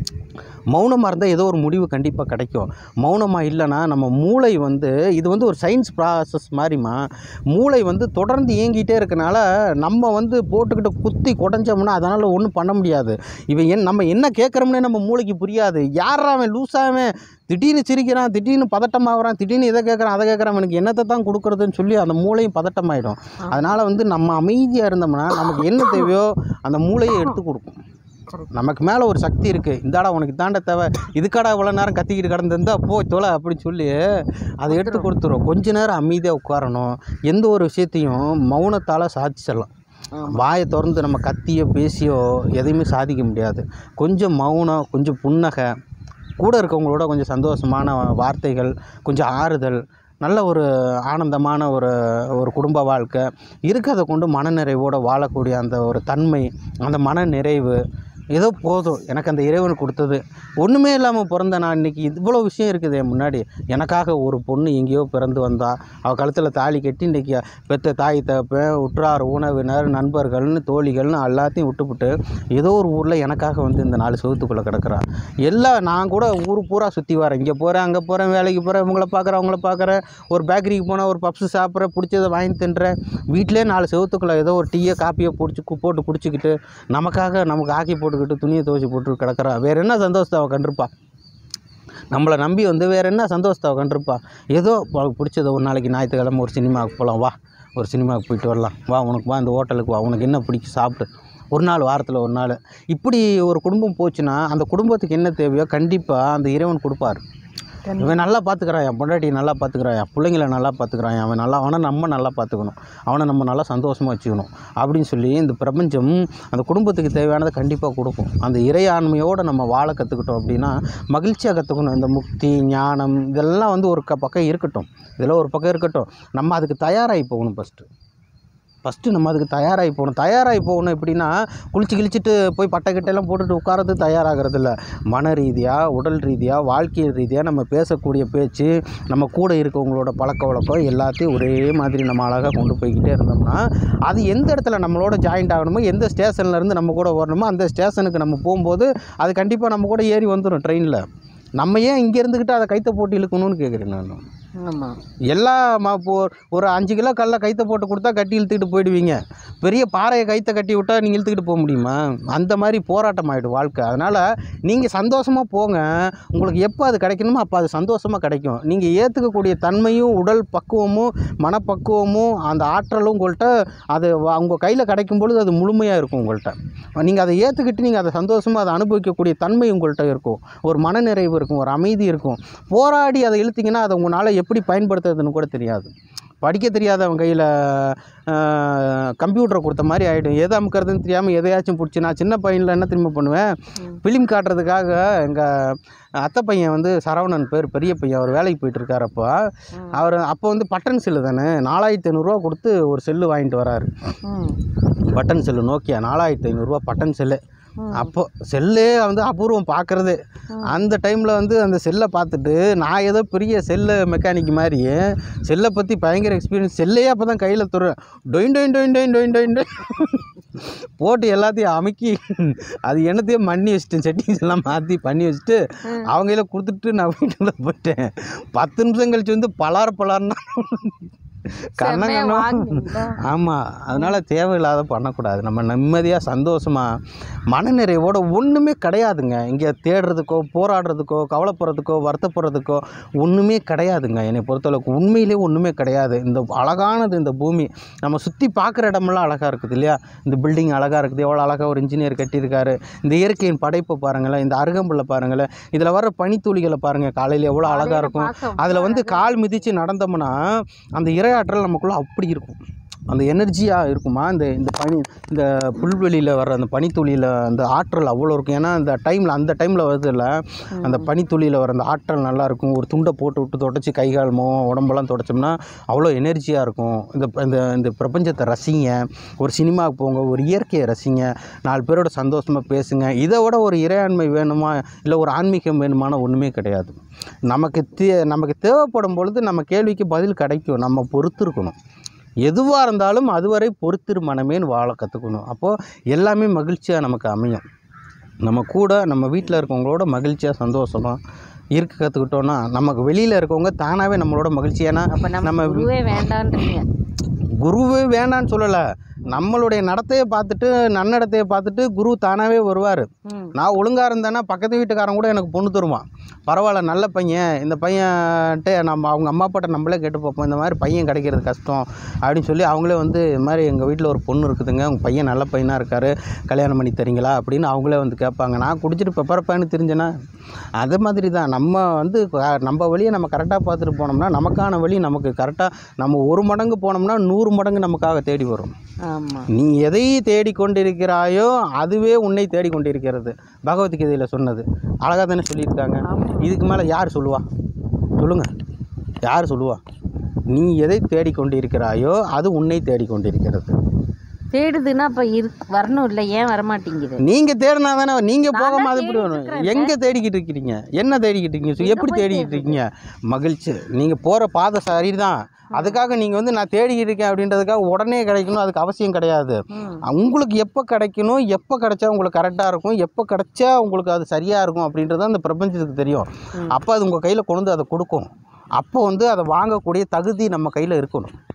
மௌனமாக இருந்தால் ஏதோ ஒரு முடிவு கண்டிப்பாக கிடைக்கும் மௌனமாக இல்லைன்னா நம்ம மூளை வந்து இது வந்து ஒரு சயின்ஸ் ப்ராசஸ் மாதிரிமா மூளை வந்து தொடர்ந்து இயங்கிட்டே இருக்கனால நம்ம வந்து போட்டுக்கிட்டு குத்தி குடஞ்சோம்னா அதனால் ஒன்றும் பண்ண முடியாது இவன் என் நம்ம என்ன கேட்குறோம்னே நம்ம மூளைக்கு புரியாது யாரா அவன் லூஸாவன் திடீர்னு சிரிக்கிறான் திடீர்னு பதட்டமாகறான் திடீர்னு இதை கேட்குறான் அதை கேட்குறான் அவனுக்கு என்னத்தை தான் கொடுக்குறதுன்னு சொல்லி அந்த மூளையும் பதட்டமாயிடும் அதனால் வந்து நம்ம அமைதியாக இருந்தோம்னா நமக்கு என்ன தேவையோ அந்த மூளையை எடுத்து கொடுக்கும் நமக்கு மேலே ஒரு சக்தி இருக்குது இந்தாடா உனக்கு தாண்ட தேவை இதுக்காடா இவ்வளோ நேரம் கத்திக்கிட்டு கிடந்திருந்தா போ தொலை அப்படின்னு சொல்லி அதை எடுத்து கொடுத்துரும் கொஞ்ச நேரம் அமைதியாக உட்காரணும் எந்த ஒரு விஷயத்தையும் மௌனத்தால் சாதிச்சிடலாம் வாயை திறந்து நம்ம கத்தியோ பேசியோ எதையுமே சாதிக்க முடியாது கொஞ்சம் மௌனம் கொஞ்சம் புன்னகை கூட இருக்கவங்களோட கொஞ்சம் சந்தோஷமான வார்த்தைகள் கொஞ்சம் ஆறுதல் நல்ல ஒரு ஆனந்தமான ஒரு ஒரு குடும்ப வாழ்க்கை இருக்கிறத கொண்டு மனநிறைவோடு வாழக்கூடிய அந்த ஒரு தன்மை அந்த மன நிறைவு ஏதோ போதும் எனக்கு அந்த இறைவன் கொடுத்தது ஒன்றுமே இல்லாமல் பிறந்த நான் இன்றைக்கி இவ்வளோ விஷயம் இருக்குது என் முன்னாடி எனக்காக ஒரு பொண்ணு எங்கேயோ பிறந்து வந்தா அவள் கழுத்தில் தாலி கட்டி இன்றைக்கி பெற்ற தாய் தகப்பன் உற்றார் உணவினர் நண்பர்கள்னு தோழிகள்னு எல்லாத்தையும் விட்டுப்புட்டு ஏதோ ஒரு ஊரில் எனக்காக வந்து இந்த நாலு செவத்துக்குள்ளே கிடக்குறா எல்லாம் நான் கூட ஊர் பூரா சுற்றி வரேன் இங்கே போகிறேன் அங்கே போகிறேன் வேலைக்கு போகிறேன் இவங்கள பார்க்குறேன் அவங்கள பார்க்குறேன் ஒரு பேக்கரிக்கு போனால் ஒரு பப்ஸு சாப்பிட்றேன் பிடிச்சதை வாங்கி தின்றேன் வீட்டிலே நாலு செவத்துக்குள்ளே ஏதோ ஒரு டீயை காப்பியை பிடிச்சி கு- போட்டு குடிச்சிக்கிட்டு நமக்காக நமக்கு ஆக்கி போட்டுக்கிட்டு துணியை துவைச்சி போட்டு கிடக்குறா வேறு என்ன சந்தோஷத்தை அவள் கண்டிருப்பா நம்மளை நம்பி வந்து வேறு என்ன சந்தோஷத்தை கண்டிருப்பா ஏதோ அவளுக்கு பிடிச்சது ஒரு நாளைக்கு ஞாயிற்றுக்கிழமை ஒரு சினிமாவுக்கு போகலாம் வா ஒரு சினிமாவுக்கு போயிட்டு வரலாம் வா உனக்கு வா இந்த ஹோட்டலுக்கு வா உனக்கு என்ன பிடிக்கும் சாப்பிட்டு ஒரு நாள் வாரத்தில் ஒரு நாள் இப்படி ஒரு குடும்பம் போச்சுன்னா அந்த குடும்பத்துக்கு என்ன தேவையோ கண்டிப்பாக அந்த இறைவன் கொடுப்பார் இவன் நல்லா பார்த்துக்கிறான் என் பொண்டாட்டி நல்லா பார்த்துக்கிறான் என் பிள்ளைங்கள நல்லா பார்த்துக்கிறான் அவன் நல்லா அவனை நம்ம நல்லா பார்த்துக்கணும் அவனை நம்ம நல்லா சந்தோஷமாக வச்சுக்கணும் அப்படின்னு சொல்லி இந்த பிரபஞ்சம் அந்த குடும்பத்துக்கு தேவையானதை கண்டிப்பாக கொடுக்கும் அந்த இறையாண்மையோடு நம்ம வாழ கற்றுக்கிட்டோம் அப்படின்னா மகிழ்ச்சியாக கற்றுக்கணும் இந்த முக்தி ஞானம் இதெல்லாம் வந்து ஒரு க பக்கம் இருக்கட்டும் இதெல்லாம் ஒரு பக்கம் இருக்கட்டும் நம்ம அதுக்கு தயாராகி போகணும் ஃபஸ்ட்டு ஃபஸ்ட்டு நம்ம அதுக்கு தயாராகி போகணும் தயாராகி போகணும் எப்படின்னா குளிச்சு கிழிச்சிட்டு போய் பட்டை கிட்டையெல்லாம் போட்டுட்டு உட்காரது தயாராகிறது இல்லை மன ரீதியாக உடல் ரீதியாக வாழ்க்கை ரீதியாக நம்ம பேசக்கூடிய பேச்சு நம்ம கூட இருக்கவங்களோட பழக்க வழக்கம் எல்லாத்தையும் ஒரே மாதிரி நம்ம அழகாக கொண்டு போய்கிட்டே இருந்தோம்னா அது எந்த இடத்துல நம்மளோட ஜாயிண்ட் ஆகணுமோ எந்த ஸ்டேஷன்ல இருந்து நம்ம கூட வரணுமோ அந்த ஸ்டேஷனுக்கு நம்ம போகும்போது அது கண்டிப்பாக நம்ம கூட ஏறி வந்துடும் ட்ரெயினில் நம்ம ஏன் இங்கே இருந்துக்கிட்டு அதை கைத்தை போட்டு இழுக்கணும்னு கேட்குறேன் நான் ஆமாம் எல்லா ம- இப்போ ஒரு அஞ்சு கிலோ கல்லை கைத்தை போட்டு கொடுத்தா கட்டி இழுத்துக்கிட்டு போயிடுவீங்க பெரிய பாறையை கைத்தை கட்டி விட்டா நீங்கள் இழுத்துக்கிட்டு போக முடியுமா அந்த மாதிரி போராட்டம் ஆகிடும் வாழ்க்கை அதனால் நீங்கள் சந்தோஷமாக போங்க உங்களுக்கு எப்போ அது கிடைக்கணுமோ அப்போ அது சந்தோஷமாக கிடைக்கும் நீங்கள் ஏற்றுக்கக்கூடிய தன்மையும் உடல் பக்குவமும் மனப்பக்குவமும் அந்த ஆற்றலும் உங்கள்கிட்ட அது வ- உங்கள் கையில் கிடைக்கும் பொழுது அது முழுமையாக இருக்கும் உங்கள்கிட்ட நீங்கள் அதை ஏற்றுக்கிட்டு நீங்கள் அதை சந்தோஷமாக அதை அனுபவிக்கக்கூடிய தன்மை உங்கள்கிட்ட இருக்கும் ஒரு மனநிறைவு இருக்கும் ஒரு அமைதி இருக்கும் போராடி அதை இழுத்தீங்கன்னா அதை உங்களால் எப்படி பயன்படுத்துறதுன்னு கூட தெரியாது படிக்க தெரியாதவன் கையில் கம்ப்யூட்டரை கொடுத்த மாதிரி ஆகிடும் எதை அமுக்கிறதுன்னு தெரியாமல் எதையாச்சும் பிடிச்சி நான் சின்ன பையனில் என்ன திரும்ப பண்ணுவேன் ஃபிலிம் காட்டுறதுக்காக எங்கள் அத்தை பையன் வந்து சரவணன் பேர் பெரிய பையன் அவர் வேலைக்கு போயிட்டு இருக்காரப்போ அவர் அப்போ வந்து பட்டன் செல்லு தானே நாலாயிரத்தி ஐநூறுரூவா கொடுத்து ஒரு செல்லு வாங்கிட்டு வராரு ம் பட்டன் செல்லு நோக்கியா நாலாயிரத்தி ஐநூறுரூவா பட்டன் செல்லு அப்போ செல்லே வந்து அபூர்வம் பார்க்குறது அந்த டைமில் வந்து அந்த செல்லை பார்த்துட்டு நான் ஏதோ பெரிய செல்லு மெக்கானிக் மாதிரி செல்லை பற்றி பயங்கர எக்ஸ்பீரியன்ஸ் செல்லையே அப்போ தான் கையில் துறேன் டொயின் டொயின் டொயின் டொயின் டொயின் டொயின் டொயின் போட்டு எல்லாத்தையும் அமுக்கி அது என்னத்தையும் பண்ணி வச்சுட்டேன் செட்டிங்ஸ் எல்லாம் மாற்றி பண்ணி வச்சுட்டு அவங்கள கொடுத்துட்டு நான் வீட்டில் போயிட்டேன் பத்து நிமிஷம் கழிச்சு வந்து பலார் பலார்னா செம்மையா கண்ணங்கண்ணம் வாங்குனீங்களா? ஆமாம் அதனால் தேவையில்லாத பண்ணக்கூடாது நம்ம நிம்மதியாக சந்தோஷமாக மனநிறைவோட ஒன்றுமே கிடையாதுங்க இங்கே தேடுறதுக்கோ போராடுறதுக்கோ கவலைப்படுறதுக்கோ வருத்தப்படுறதுக்கோ ஒன்றுமே கிடையாதுங்க என்னை பொறுத்தளவுக்கு உண்மையிலே ஒன்றுமே கிடையாது இந்த அழகானது இந்த பூமி நம்ம சுற்றி பார்க்குற இடமெல்லாம் அழகாக இருக்குது இல்லையா இந்த பில்டிங் அழகாக இருக்குது எவ்வளோ அழகாக ஒரு இன்ஜினியர் கட்டியிருக்காரு இந்த இயற்கையின் படைப்பை பாருங்களேன் இந்த அருகம்புல்லை பாருங்களேன் இதில் வர பனித்துளிகளை பாருங்கள் காலையில் எவ்வளோ அழகாக இருக்கும் பார்க்க அதில் வந்து கால் மிதித்து நடந்தோம்னா அந்த இரையாற்றல் நமக்குள்ளே அப்படி இருக்கும் அந்த எனர்ஜியாக இருக்குமா இந்த இந்த பனி இந்த புல்வெளியில் வர அந்த பனித்துளியில் அந்த ஆற்றல் அவ்வளோ இருக்கும் ஏன்னா அந்த டைமில் அந்த டைமில் வருதுல்ல அந்த பனித்துளியில் வர அந்த ஆற்றல் நல்லா இருக்கும் ஒரு துண்டை போட்டு விட்டு தொடச்சி கை கால் முகம் உடம்பெல்லாம் தொடச்சோம்னா அவ்வளோ எனர்ஜியாக இருக்கும் இந்த இந்த இந்த பிரபஞ்சத்தை ரசிங்க ஒரு சினிமாவுக்கு போங்க ஒரு இயற்கையை ரசிங்க நாலு பேரோட சந்தோஷமாக பேசுங்க இதை விட ஒரு இறையாண்மை வேணுமா இல்லை ஒரு ஆன்மீகம் வேணுமான ஒன்றுமே கிடையாது நமக்கு தே நமக்கு தேவைப்படும் பொழுது நம்ம கேள்விக்கு பதில் கிடைக்கும் நம்ம பொறுத்து இருக்கணும் எதுவாக இருந்தாலும் அதுவரை பொறுத்திரு மனமேன்னு வாழ கற்றுக்கணும் அப்போது எல்லாமே மகிழ்ச்சியாக நமக்கு அமையும் நம்ம கூட நம்ம வீட்டில் இருக்கவங்களோட மகிழ்ச்சியாக சந்தோஷமாக இருக்க கற்றுக்கிட்டோன்னா நமக்கு வெளியில் இருக்கவங்க தானாகவே நம்மளோட மகிழ்ச்சி ஏன்னா அப்போ நம்ம நம்ம குருவே வேண்டான்றீங்க குருவே வேண்டான்னு சொல்லலை நம்மளுடைய நடத்தையை பார்த்துட்டு நன்னடத்தையை பார்த்துட்டு குரு தானாகவே வருவார் ம் நான் ஒழுங்காக இருந்தேன்னா பக்கத்து வீட்டுக்காரன் கூட எனக்கு பொண்ணு தருவான் பரவாயில்ல நல்ல பையன் இந்த பையன்ட்டு நம்ம அவங்க அம்மா அப்பாட்ட நம்மளே கேட்டு பார்ப்போம் இந்த மாதிரி பையன் கிடைக்கிறது கஷ்டம் அப்படின்னு சொல்லி அவங்களே வந்து இது மாதிரி எங்கள் வீட்டில் ஒரு பொண்ணு இருக்குதுங்க உங்கள் பையன் நல்ல பையனாக இருக்கார் கல்யாணம் பண்ணி தரீங்களா அப்படின்னு அவங்களே வந்து கேட்பாங்க நான் குடிச்சிட்டு பெப்பரப்பான்னு தெரிஞ்சேன்னா அது மாதிரி தான் நம்ம வந்து க- நம்ம வழியை நம்ம கரெக்டாக பார்த்துட்டு போனோம்னா நமக்கான வழி நமக்கு கரெக்டாக நம்ம ஒரு மடங்கு போனோம்னா நூறு மடங்கு நமக்காக தேடி வரும் ஆமாம் நீ எதை தேடிக்கொண்டிருக்கிறாயோ அதுவே உன்னை தேடிக்கொண்டிருக்கிறது பகவத்கீதையில் சொன்னது அழகாக தானே சொல்லியிருக்காங்க இதுக்கு மேலே யார் சொல்லுவா சொல்லுங்க யார் சொல்லுவா நீ எதை தேடிக்கொண்டிருக்கிறாயோ அது உன்னை தேடிக்கொண்டிருக்கிறது தேடுதுன்னா அப்போ இரு வரணும் இல்லை ஏன் வரமாட்டேங்குது நீங்கள் தேடினா தானே நீங்கள் நான் போகாம தான் அது இப்படி தேடிட்டு வரும் இருக்கிறேன். எங்கே தேடிக்கிட்டு இருக்கிறீங்க என்ன தேடிக்கிட்டு இருக்கீங்க So, எப்படி போய் தேடிக்கிட்டு இருக்கீங்க மகிழ்ச்சி நீங்கள் போகிற பாதை சரி தான் அதுக்காக நீங்கள் வந்து நான் தேடிக்கிட்டு இருக்கேன் அப்படின்றதுக்காக உடனே கிடைக்கணும் அதுக்கு அவசியம் கிடையாது ம் உங்களுக்கு எப்போ கிடைக்கணும் எப்போ கிடைச்சா உங்களுக்கு கரெக்டாக இருக்கும் எப்போ கிடைச்சா உங்களுக்கு அது சரியாக இருக்கும் அப்படின்றது அந்த பிரபஞ்சத்துக்கு தெரியும் அப்போ அது உங்கள் கையில் கொண்டு வந்து அதை கொடுக்கும் அப்போ வந்து அதை வாங்கக்கூடிய தகுதி நம்ம கையில் இருக்கணும்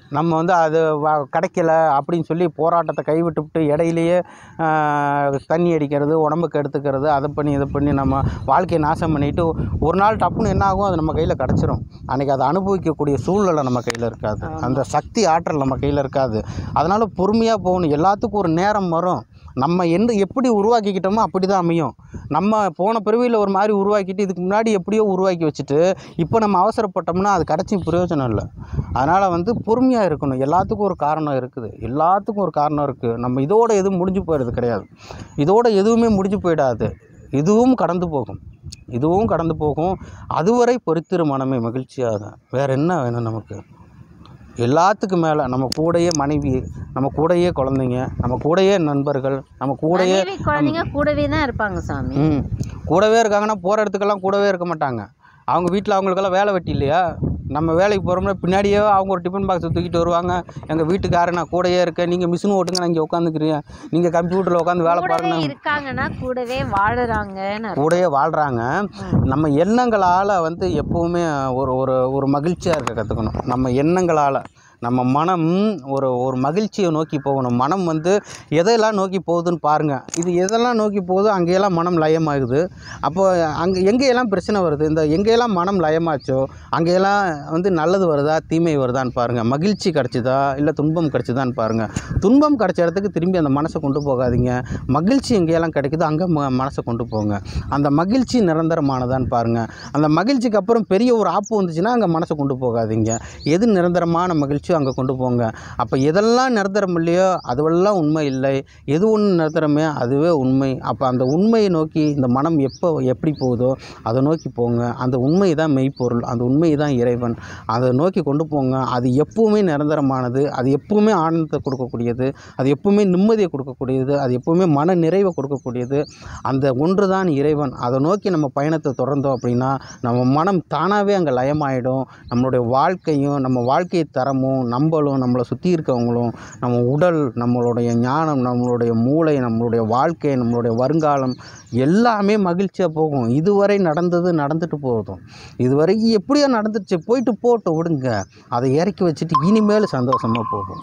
நம்ம வந்து அது வ- கிடைக்கல அப்படின்னு சொல்லி போராட்டத்தை கைவிட்டுவிட்டு இடையிலேயே ஆஹ், தண்ணி அடிக்கிறது உடம்புக்கு எடுத்துக்கிறது அதை பண்ணி இதை பண்ணி நம்ம வாழ்க்கையை நாசம் பண்ணிட்டு ஒரு நாள் டப்புன்னு என்ன ஆகும் அது நம்ம கையில் கிடச்சிரும் அன்றைக்கி அதை அனுபவிக்கக்கூடிய சூழ்நிலை நம்ம கையில் இருக்காது அந்த சக்தி ஆற்றல் நம்ம கையில் இருக்காது அதனால் பொறுமையாக போகணும் எல்லாத்துக்கும் ஒரு நேரம் வரும் நம்ம எந்த எப்படி உருவாக்கிக்கிட்டோமோ அப்படி தான் அமையும் நம்ம போன பிறவியில் ஒரு மாதிரி உருவாக்கிட்டு இதுக்கு முன்னாடி எப்படியோ உருவாக்கி வச்சுட்டு இப்போ நம்ம அவசரப்பட்டோம்னா அது கிடச்சி பிரயோஜனம் இல்லை அதனால் வந்து பொறுமையாக இருக்கணும் எல்லாத்துக்கும் ஒரு காரணம் இருக்குது எல்லாத்துக்கும் ஒரு காரணம் இருக்குது நம்ம இதோட எதுவும் முடிஞ்சு போயிடுறது கிடையாது இதோட எதுவுமே முடிஞ்சு போயிடாது இதுவும் கடந்து போகும் இதுவும் கடந்து போகும் அதுவரை பொறுத்திரு மனமே மகிழ்ச்சியாக வேறு என்ன வேணும் நமக்கு எல்லாத்துக்கும் மேலே நம்ம கூடயே மனைவி நம்ம கூடயே குழந்தைங்க நம்ம கூடயே நண்பர்கள் நம்ம கூடயே மனைவி குழந்தைங்க கூடவே தான் இருப்பாங்க சாமி ம் கூடவே இருக்காங்கன்னா போகிற இடத்துக்கெல்லாம் கூடவே இருக்க மாட்டாங்க அவங்க வீட்டில் அவங்களுக்கெல்லாம் வேலை வெட்டி இல்லையா நம்ம வேலைக்கு போகிறோம்னா பின்னாடியே அவங்க ஒரு டிஃபன் பாக்ஸை தூக்கிட்டு வருவாங்க எங்கள் வீட்டுக்காரர் நான் கூடயே இருக்கேன் நீங்கள் மிஷின் ஓட்டுங்க நான் இங்கே உட்காந்துக்கிறேன் நீங்கள் கம்ப்யூட்டரில் உட்காந்து வேலை கூடவே பாருங்க இருக்காங்கன்னா கூடவே வாழுறாங்கன்னு அர்த்தம். கூடயே வாழ்கிறாங்க நம்ம எண்ணங்களால் வந்து எப்போவுமே ஒரு ஒரு ஒரு மகிழ்ச்சியாக இருக்க கற்றுக்கணும் நம்ம எண்ணங்களால் நம்ம மனம் ஒரு ஒரு மகிழ்ச்சியை நோக்கி போகணும் மனம் வந்து எதையெல்லாம் நோக்கி போகுதுன்னு பாருங்கள் இது எதெல்லாம் நோக்கி போகுதோ அங்கேயெல்லாம் மனம் லயமாகுது அப்போ அங்கே எங்கேயெல்லாம் பிரச்சனை வருது இந்த எங்கேயெல்லாம் மனம் லயமாச்சோ அங்கேயெல்லாம் வந்து நல்லது வருதா தீமை வருதான்னு பாருங்கள் மகிழ்ச்சி கிடச்சிதா இல்லை துன்பம் கிடச்சிதான்னு பாருங்கள் துன்பம் கிடச்ச இடத்துக்கு திரும்பி அந்த மனசை கொண்டு போகாதீங்க மகிழ்ச்சி எங்கேயெல்லாம் கிடைக்குதோ அங்கே ம மனசை கொண்டு போங்க அந்த மகிழ்ச்சி நிரந்தரமானதான்னு பாருங்கள் அந்த மகிழ்ச்சிக்கு அப்புறம் பெரிய ஒரு ஆப்பு வந்துச்சுன்னா அங்கே மனசை கொண்டு போகாதீங்க எது நிரந்தரமான மகிழ்ச்சியோ அங்கே கொண்டு போங்க அப்போ எதெல்லாம் நிரந்தரம் இல்லையோ அதுவெல்லாம் உண்மை இல்லை எது ஒன்று நிரந்தரமே அதுவே உண்மை அப்போ அந்த உண்மையை நோக்கி இந்த மனம் எப்போ எப்படி போகுதோ அதை நோக்கி போங்க அந்த உண்மை தான் மெய்ப்பொருள் அந்த உண்மை தான் இறைவன் அதை நோக்கி கொண்டு போங்க அது எப்பவுமே நிரந்தரமானது அது எப்பவுமே ஆனந்தத்தை கொடுக்கக்கூடியது அது எப்பவுமே நிம்மதியை கொடுக்கக்கூடியது அது எப்பவுமே மன நிறைவை கொடுக்கக்கூடியது அந்த ஒன்று தான் இறைவன் அதை நோக்கி நம்ம பயணத்தை தொடர்ந்தோம் அப்படின்னா நம்ம மனம் தானாகவே அங்கே லயமாயிடும் நம்மளுடைய வாழ்க்கையும் நம்ம வாழ்க்கை தரமும் நம்மளும் நம்மளை சுற்றி இருக்கவங்களும் நம்ம உடல் நம்மளுடைய ஞானம் நம்மளுடைய மூளை நம்மளுடைய வாழ்க்கை நம்மளுடைய வருங்காலம் எல்லாமே மகிழ்ச்சியாக போகும் இதுவரை நடந்தது நடந்துட்டு போதும் இதுவரைக்கும் எப்படியோ நடந்துருச்சு போயிட்டு போட்டு விடுங்க அதை இறக்கி வச்சுட்டு இனிமேல் சந்தோஷமாக போகும்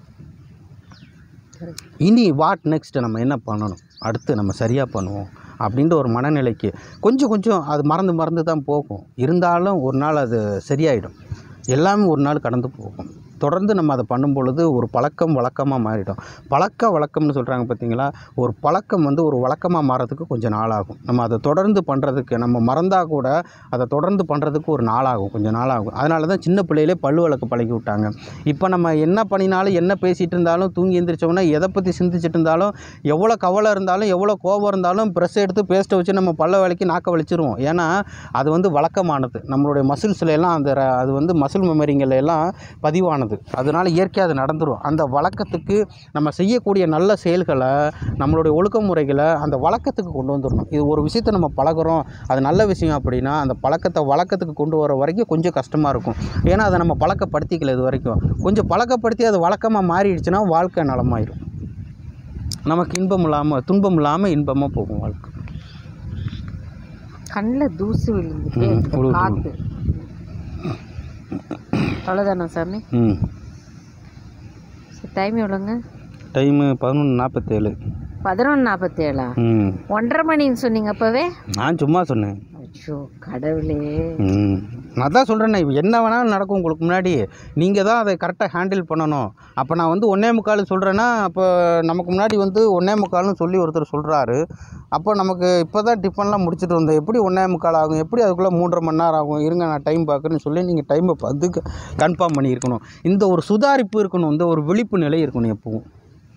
இனி வாட் நெக்ஸ்ட் நம்ம என்ன பண்ணணும் அடுத்து நம்ம சரியாக பண்ணுவோம் அப்படின்ற ஒரு மனநிலைக்கு கொஞ்சம் கொஞ்சம் அது மறந்து மறந்து தான் போகும் இருந்தாலும் ஒரு நாள் அது சரியாயிடும் எல்லாமே ஒரு நாள் கடந்து போகும் தொடர்ந்து நம்ம அதை பண்ணும் பொழுது ஒரு பழக்கம் வழக்கமாக மாறிடும் பழக்க வழக்கம்னு சொல்கிறாங்க பார்த்தீங்களா ஒரு பழக்கம் வந்து ஒரு வழக்கமாக மாறதுக்கு கொஞ்சம் நாள் ஆகும் நம்ம அதை தொடர்ந்து பண்ணுறதுக்கு நம்ம மறந்தால் கூட அதை தொடர்ந்து பண்ணுறதுக்கு ஒரு நாள் ஆகும் கொஞ்சம் நாள் ஆகும் அதனால தான் சின்ன பிள்ளையிலே பல்லு வழக்கு பழகி விட்டாங்க இப்போ நம்ம என்ன பண்ணினாலும் என்ன பேசிகிட்டு இருந்தாலும் தூங்கி எந்திரிச்சோம்னா எதை பற்றி சிந்திச்சிட்டு இருந்தாலும் எவ்வளோ கவலை இருந்தாலும் எவ்வளோ கோபம் இருந்தாலும் ப்ரெஸ் எடுத்து பேஸ்ட்டை வச்சு நம்ம பல்ல வலிக்கு நாக்க வலிச்சிருவோம் ஏன்னா அது வந்து வழக்கமானது நம்மளுடைய மசில்ஸ்ல எல்லாம் அந்த ர- அது வந்து மசில் மெமரிங்கள்ல எல்லாம் பதிவானது அதனால் இயற்கையாக அது நடந்துரும் அந்த வழக்கத்துக்கு நம்ம செய்யக்கூடிய நல்ல செயல்களை நம்மளுடைய ஒழுக்க முறைகளை அந்த வழக்கத்துக்கு கொண்டு வந்துடணும் இது ஒரு விஷயத்தை நம்ம பழகுறோம் அது நல்ல விஷயம் அப்படின்னா அந்த பழக்கத்தை வழக்கத்துக்கு கொண்டு வர வரைக்கும் கொஞ்சம் கஷ்டமாக இருக்கும் ஏன்னா அதை நம்ம பழக்கப்படுத்திக்கல இது வரைக்கும் கொஞ்சம் பழக்கப்படுத்தி அது வழக்கமாக மாறிடுச்சுன்னா வாழ்க்கை நலமாயிடும் நமக்கு இன்பம் இல்லாமல் துன்பம் இல்லாமல் இன்பமாக போகும் வாழ்க்கை கண்ணில் தூசு விழுந்துட்டே ம், இருக்கு விழுது, காத்து அவ்வளோதானா சாமி ம் டைம் எவ்வளோங்க டைமு பதினொன்று நாற்பத்தேழு பதினொன்று நாற்பத்தேழா ம் ஒன்றரை மணின்னு சொன்னீங்க அப்போவே நான் சும்மா சொன்னேன் ஐயோ கடவுளே ம் நான் தான் சொல்கிறேன்னே என்ன வேணாலும் நடக்கும் உங்களுக்கு முன்னாடி நீங்கள் தான் அதை கரெக்டாக ஹேண்டில் பண்ணணும் அப்போ நான் வந்து ஒன்றே முக்கால் சொல்கிறேன்னா அப்போ நமக்கு முன்னாடி வந்து ஒன்றே முக்கால்னு சொல்லி ஒருத்தர் சொல்கிறாரு அப்போ நமக்கு இப்போ தான் டிஃபன்லாம் முடிச்சுட்டு வந்தேன் எப்படி ஒன்றே முக்கால் ஆகும் எப்படி அதுக்குள்ளே மூன்றரை மணி நேரம் ஆகும் இருங்க நான் டைம் பார்க்குறேன்னு சொல்லி நீங்கள் டைமை பார்த்து கன்ஃபார்ம் பண்ணியிருக்கணும் இந்த ஒரு சுதாரிப்பு இருக்கணும் இந்த ஒரு விழிப்பு நிலை இருக்கணும் எப்பவும்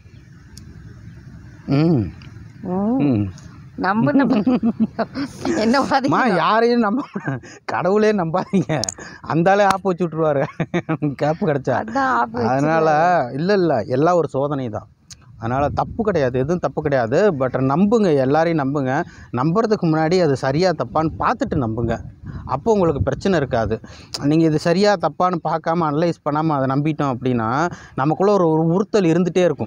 ம் ம், ம் நம்பு நம்ப என்ன பாதி மா யாரையும் நம்ப கடவுளே நம்பாதீங்க அந்தாலே ஆப் வச்சு விட்ருவாரு கேப்பு கிடச்சா அதான் ஆப்பு அதனால் இல்லை இல்லை எல்லாம் ஒரு சோதனை தான் அதனால் தப்பு கிடையாது எதுவும் தப்பு கிடையாது பட் நம்புங்க எல்லாரையும் நம்புங்க நம்புறதுக்கு முன்னாடி அது சரியாக தப்பான்னு பார்த்துட்டு நம்புங்க அப்போ உங்களுக்கு பிரச்சனை இருக்காது நீங்கள் இது சரியாக தப்பான்னு பார்க்காம அனலைஸ் பண்ணாமல் அதை நம்பிட்டோம் அப்படின்னா நமக்குள்ளே ஒரு ஒரு உறுத்தல் இருந்துகிட்டே இருக்கும்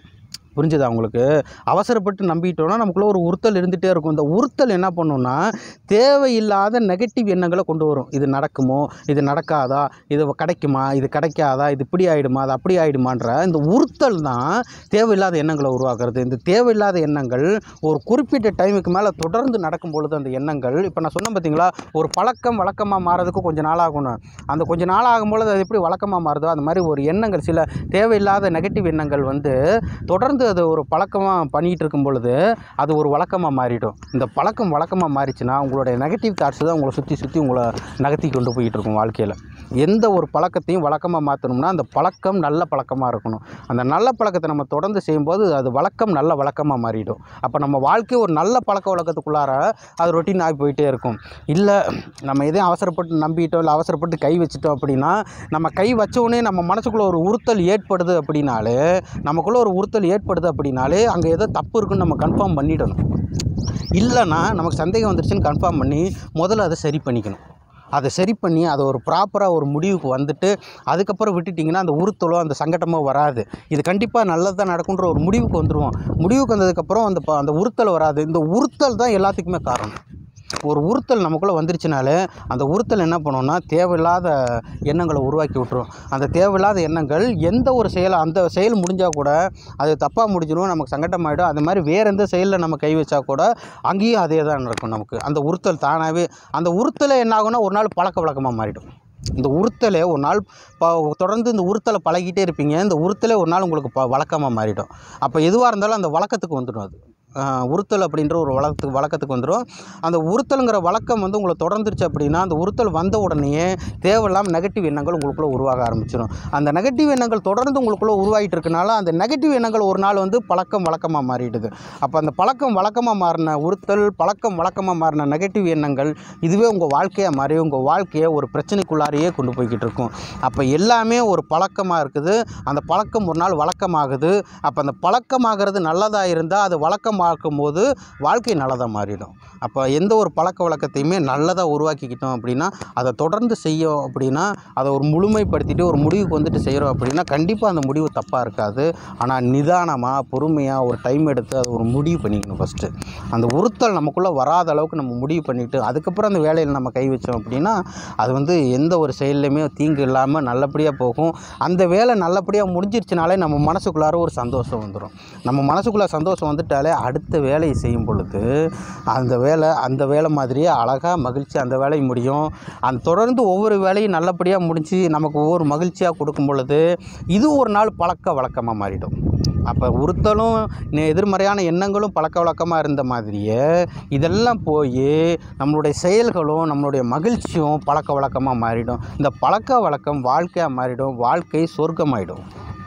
புரிஞ்சுதா உங்களுக்கு அவசரப்பட்டு நம்பிட்டோம்னா நமக்குள்ள ஒரு உறுத்தல் இருந்துகிட்டே இருக்கும் இந்த உறுத்தல் என்ன பண்ணுன்னா தேவையில்லாத நெகட்டிவ் எண்ணங்களை கொண்டு வரும் இது நடக்குமோ இது நடக்காதா இது கிடைக்குமா இது கிடைக்காதா இது இப்படி ஆகிடுமா அது அப்படி ஆகிடுமான்ற இந்த உறுத்தல் தான் தேவையில்லாத எண்ணங்களை உருவாக்குறது இந்த தேவையில்லாத எண்ணங்கள் ஒரு குறிப்பிட்ட டைமுக்கு மேலே தொடர்ந்து நடக்கும் பொழுது அந்த எண்ணங்கள் இப்போ நான் சொன்னேன் பார்த்தீங்களா ஒரு பழக்கம் வழக்கமாக மாறதுக்கு கொஞ்சம் நாள் ஆகணும் அந்த கொஞ்ச நாள் ஆகும்பொழுது அது எப்படி வழக்கமாக மாறுதோ அந்த மாதிரி ஒரு எண்ணங்கள் சில தேவையில்லாத நெகட்டிவ் எண்ணங்கள் வந்து தொடர்ந்து அது ஒரு பழக்கமாக பண்ணிகிட்டு இருக்கும் பொழுது அது ஒரு வழக்கமாக மாறிடும் இந்த பழக்கம் வழக்கமாக மாறிச்சுன்னா உங்களுடைய நெகட்டிவ் தாட்ஸ் தான் உங்களை சுற்றி சுற்றி உங்களை நகர்த்தி கொண்டு போயிட்டு இருக்கும் வாழ்க்கையில் எந்த ஒரு பழக்கத்தையும் வழக்கமாக மாற்றணும்னா அந்த பழக்கம் நல்ல பழக்கமாக இருக்கணும் அந்த நல்ல பழக்கத்தை நம்ம தொடர்ந்து செய்யும்போது அது வழக்கம் நல்ல வழக்கமாக மாறிடும் அப்போ நம்ம வாழ்க்கை ஒரு நல்ல பழக்க வழக்கத்துக்குள்ளார அது ரொட்டீன் ஆகி போயிட்டே இருக்கும் இல்லை நம்ம எதையும் அவசரப்பட்டு நம்பிட்டோம் இல்லை அவசரப்பட்டு கை வச்சிட்டோம் அப்படின்னா நம்ம கை வச்ச உடனே நம்ம மனசுக்குள்ளே ஒரு உறுத்தல் ஏற்படுது அப்படின்னாலே நமக்குள்ளே ஒரு உறுத்தல் ஏற்படுது அப்படின்னாலே அங்கே ஏதோ தப்பு இருக்குன்னு நம்ம கன்ஃபார்ம் பண்ணிடணும் இல்லைன்னா நமக்கு சந்தேகம் வந்துருச்சுன்னு கன்ஃபார்ம் பண்ணி முதல்ல அதை சரி பண்ணிக்கணும் அதை சரி பண்ணி அதை ஒரு ப்ராப்பராக ஒரு முடிவுக்கு வந்துட்டு அதுக்கப்புறம் விட்டுட்டிங்கன்னா அந்த உறுத்தலோ அந்த சங்கடமோ வராது இது கண்டிப்பாக நல்லது தான் நடக்குன்ற ஒரு முடிவுக்கு வந்துடுவோம் முடிவுக்கு வந்ததுக்கப்புறம் அந்த ப- அந்த உறுத்தல் வராது இந்த உறுத்தல் தான் எல்லாத்துக்குமே காரணம் ஒரு உறுத்தல் நமக்குள்ளே வந்துருச்சுனாலே அந்த உறுத்தல் என்ன பண்ணும்னா தேவையில்லாத எண்ணங்களை உருவாக்கி விட்டுரும் அந்த தேவையில்லாத எண்ணங்கள் எந்த ஒரு செயலை அந்த செயல் முடிஞ்சால் கூட அது தப்பாக முடிஞ்சிடும் நமக்கு சங்கடமாயிடும் அந்த மாதிரி வேறு எந்த செயலில் நம்ம கை வச்சா கூட அங்கேயும் அதே தான் நடக்கும் நமக்கு அந்த உறுத்தல் தானாகவே அந்த உறுத்தலை என்ன ஆகும்னா ஒரு நாள் பழக்க வழக்கமாக மாறிடும் இந்த உறுத்தலே ஒரு நாள் ப தொடர்ந்து இந்த உறுத்தலை பழகிட்டே இருப்பீங்க இந்த உறுத்தலே ஒரு நாள் உங்களுக்கு ப வழக்கமாக மாறிடும் அப்போ எதுவாக இருந்தாலும் அந்த வழக்கத்துக்கு வந்துடும் அது ஆஹ் உறுத்தல் அப்படின்ற ஒரு வழக்கத்துக்கு வழக்கத்துக்கு வந்துடும் அந்த உறுத்தலுங்கிற வழக்கம் வந்து உங்களை தொடர்ந்துருச்சு அப்படின்னா அந்த உறுத்தல் வந்த உடனேயே தேவையில்லாமல் நெகட்டிவ் எண்ணங்கள் உங்களுக்குள்ளே உருவாக ஆரம்பிச்சிடும் அந்த நெகட்டிவ் எண்ணங்கள் தொடர்ந்து உங்களுக்குள்ளே உருவாகிட்டு இருக்கனால அந்த நெகட்டிவ் எண்ணங்கள் ஒரு நாள் வந்து பழக்கம் வழக்கமாக மாறிடுது அப்போ அந்த பழக்கம் வழக்கமாக மாறின உறுத்தல் பழக்கம் வழக்கமாக மாறின நெகட்டிவ் எண்ணங்கள் இதுவே உங்கள் வாழ்க்கையாக மாறி உங்கள் வாழ்க்கையை ஒரு பிரச்சனைக்குள்ளாரையே கொண்டு போய்கிட்டு இருக்கும் அப்போ எல்லாமே ஒரு பழக்கமாக இருக்குது அந்த பழக்கம் ஒரு நாள் வழக்கமாகுது அப்போ அந்த பழக்கமாகிறது நல்லதாக இருந்தால் அது வழக்கமாக்கும் போது வாழ்க்கை நல்லதாக மாறிடும் அப்போ எந்த ஒரு பழக்க வழக்கத்தையுமே நல்லதாக உருவாக்கிக்கிட்டோம் அப்படின்னா அதை தொடர்ந்து செய்யும் அப்படின்னா அதை ஒரு முழுமைப்படுத்திட்டு ஒரு முடிவுக்கு வந்துட்டு செய்கிறோம் அப்படின்னா கண்டிப்பாக அந்த முடிவு தப்பாக இருக்காது ஆனால் நிதானமாக பொறுமையாக ஒரு டைம் எடுத்து அதை ஒரு முடிவு பண்ணிக்கணும் ஃபஸ்ட்டு அந்த உறுத்தல் நமக்குள்ளே வராத அளவுக்கு நம்ம முடிவு பண்ணிவிட்டு அதுக்கப்புறம் அந்த வேலையில் நம்ம கை வச்சோம் அப்படின்னா அது வந்து எந்த ஒரு செயல்லையுமே தீங்கு இல்லாமல் நல்லபடியாக போகும் அந்த வேலை நல்லபடியாக முடிஞ்சிருச்சுனாலே நம்ம மனசுக்குள்ளார ஒரு சந்தோஷம் வந்துடும் நம்ம மனசுக்குள்ளே சந்தோஷம் வந்துட்டாலே அடுத்த வேலையை செய்யும் பொழுது அந்த வேலை அந்த வேலை மாதிரியே அழகாக மகிழ்ச்சி அந்த வேலை முடியும் அந்த தொடர்ந்து ஒவ்வொரு வேலையும் நல்லபடியாக முடிஞ்சு நமக்கு ஒவ்வொரு மகிழ்ச்சியாக கொடுக்கும் பொழுது இது ஒரு நாள் பழக்க வழக்கமாக மாறிடும் அப்போ உறுத்தலும் நெ- எதிர்மறையான எண்ணங்களும் பழக்க வழக்கமாக இருந்த மாதிரியே இதெல்லாம் போய் நம்மளுடைய செயல்களும் நம்மளுடைய மகிழ்ச்சியும் பழக்க வழக்கமாக மாறிடும் இந்த பழக்க வழக்கம் வாழ்க்கையாக மாறிடும் வாழ்க்கை சொர்க்கமாயிடும்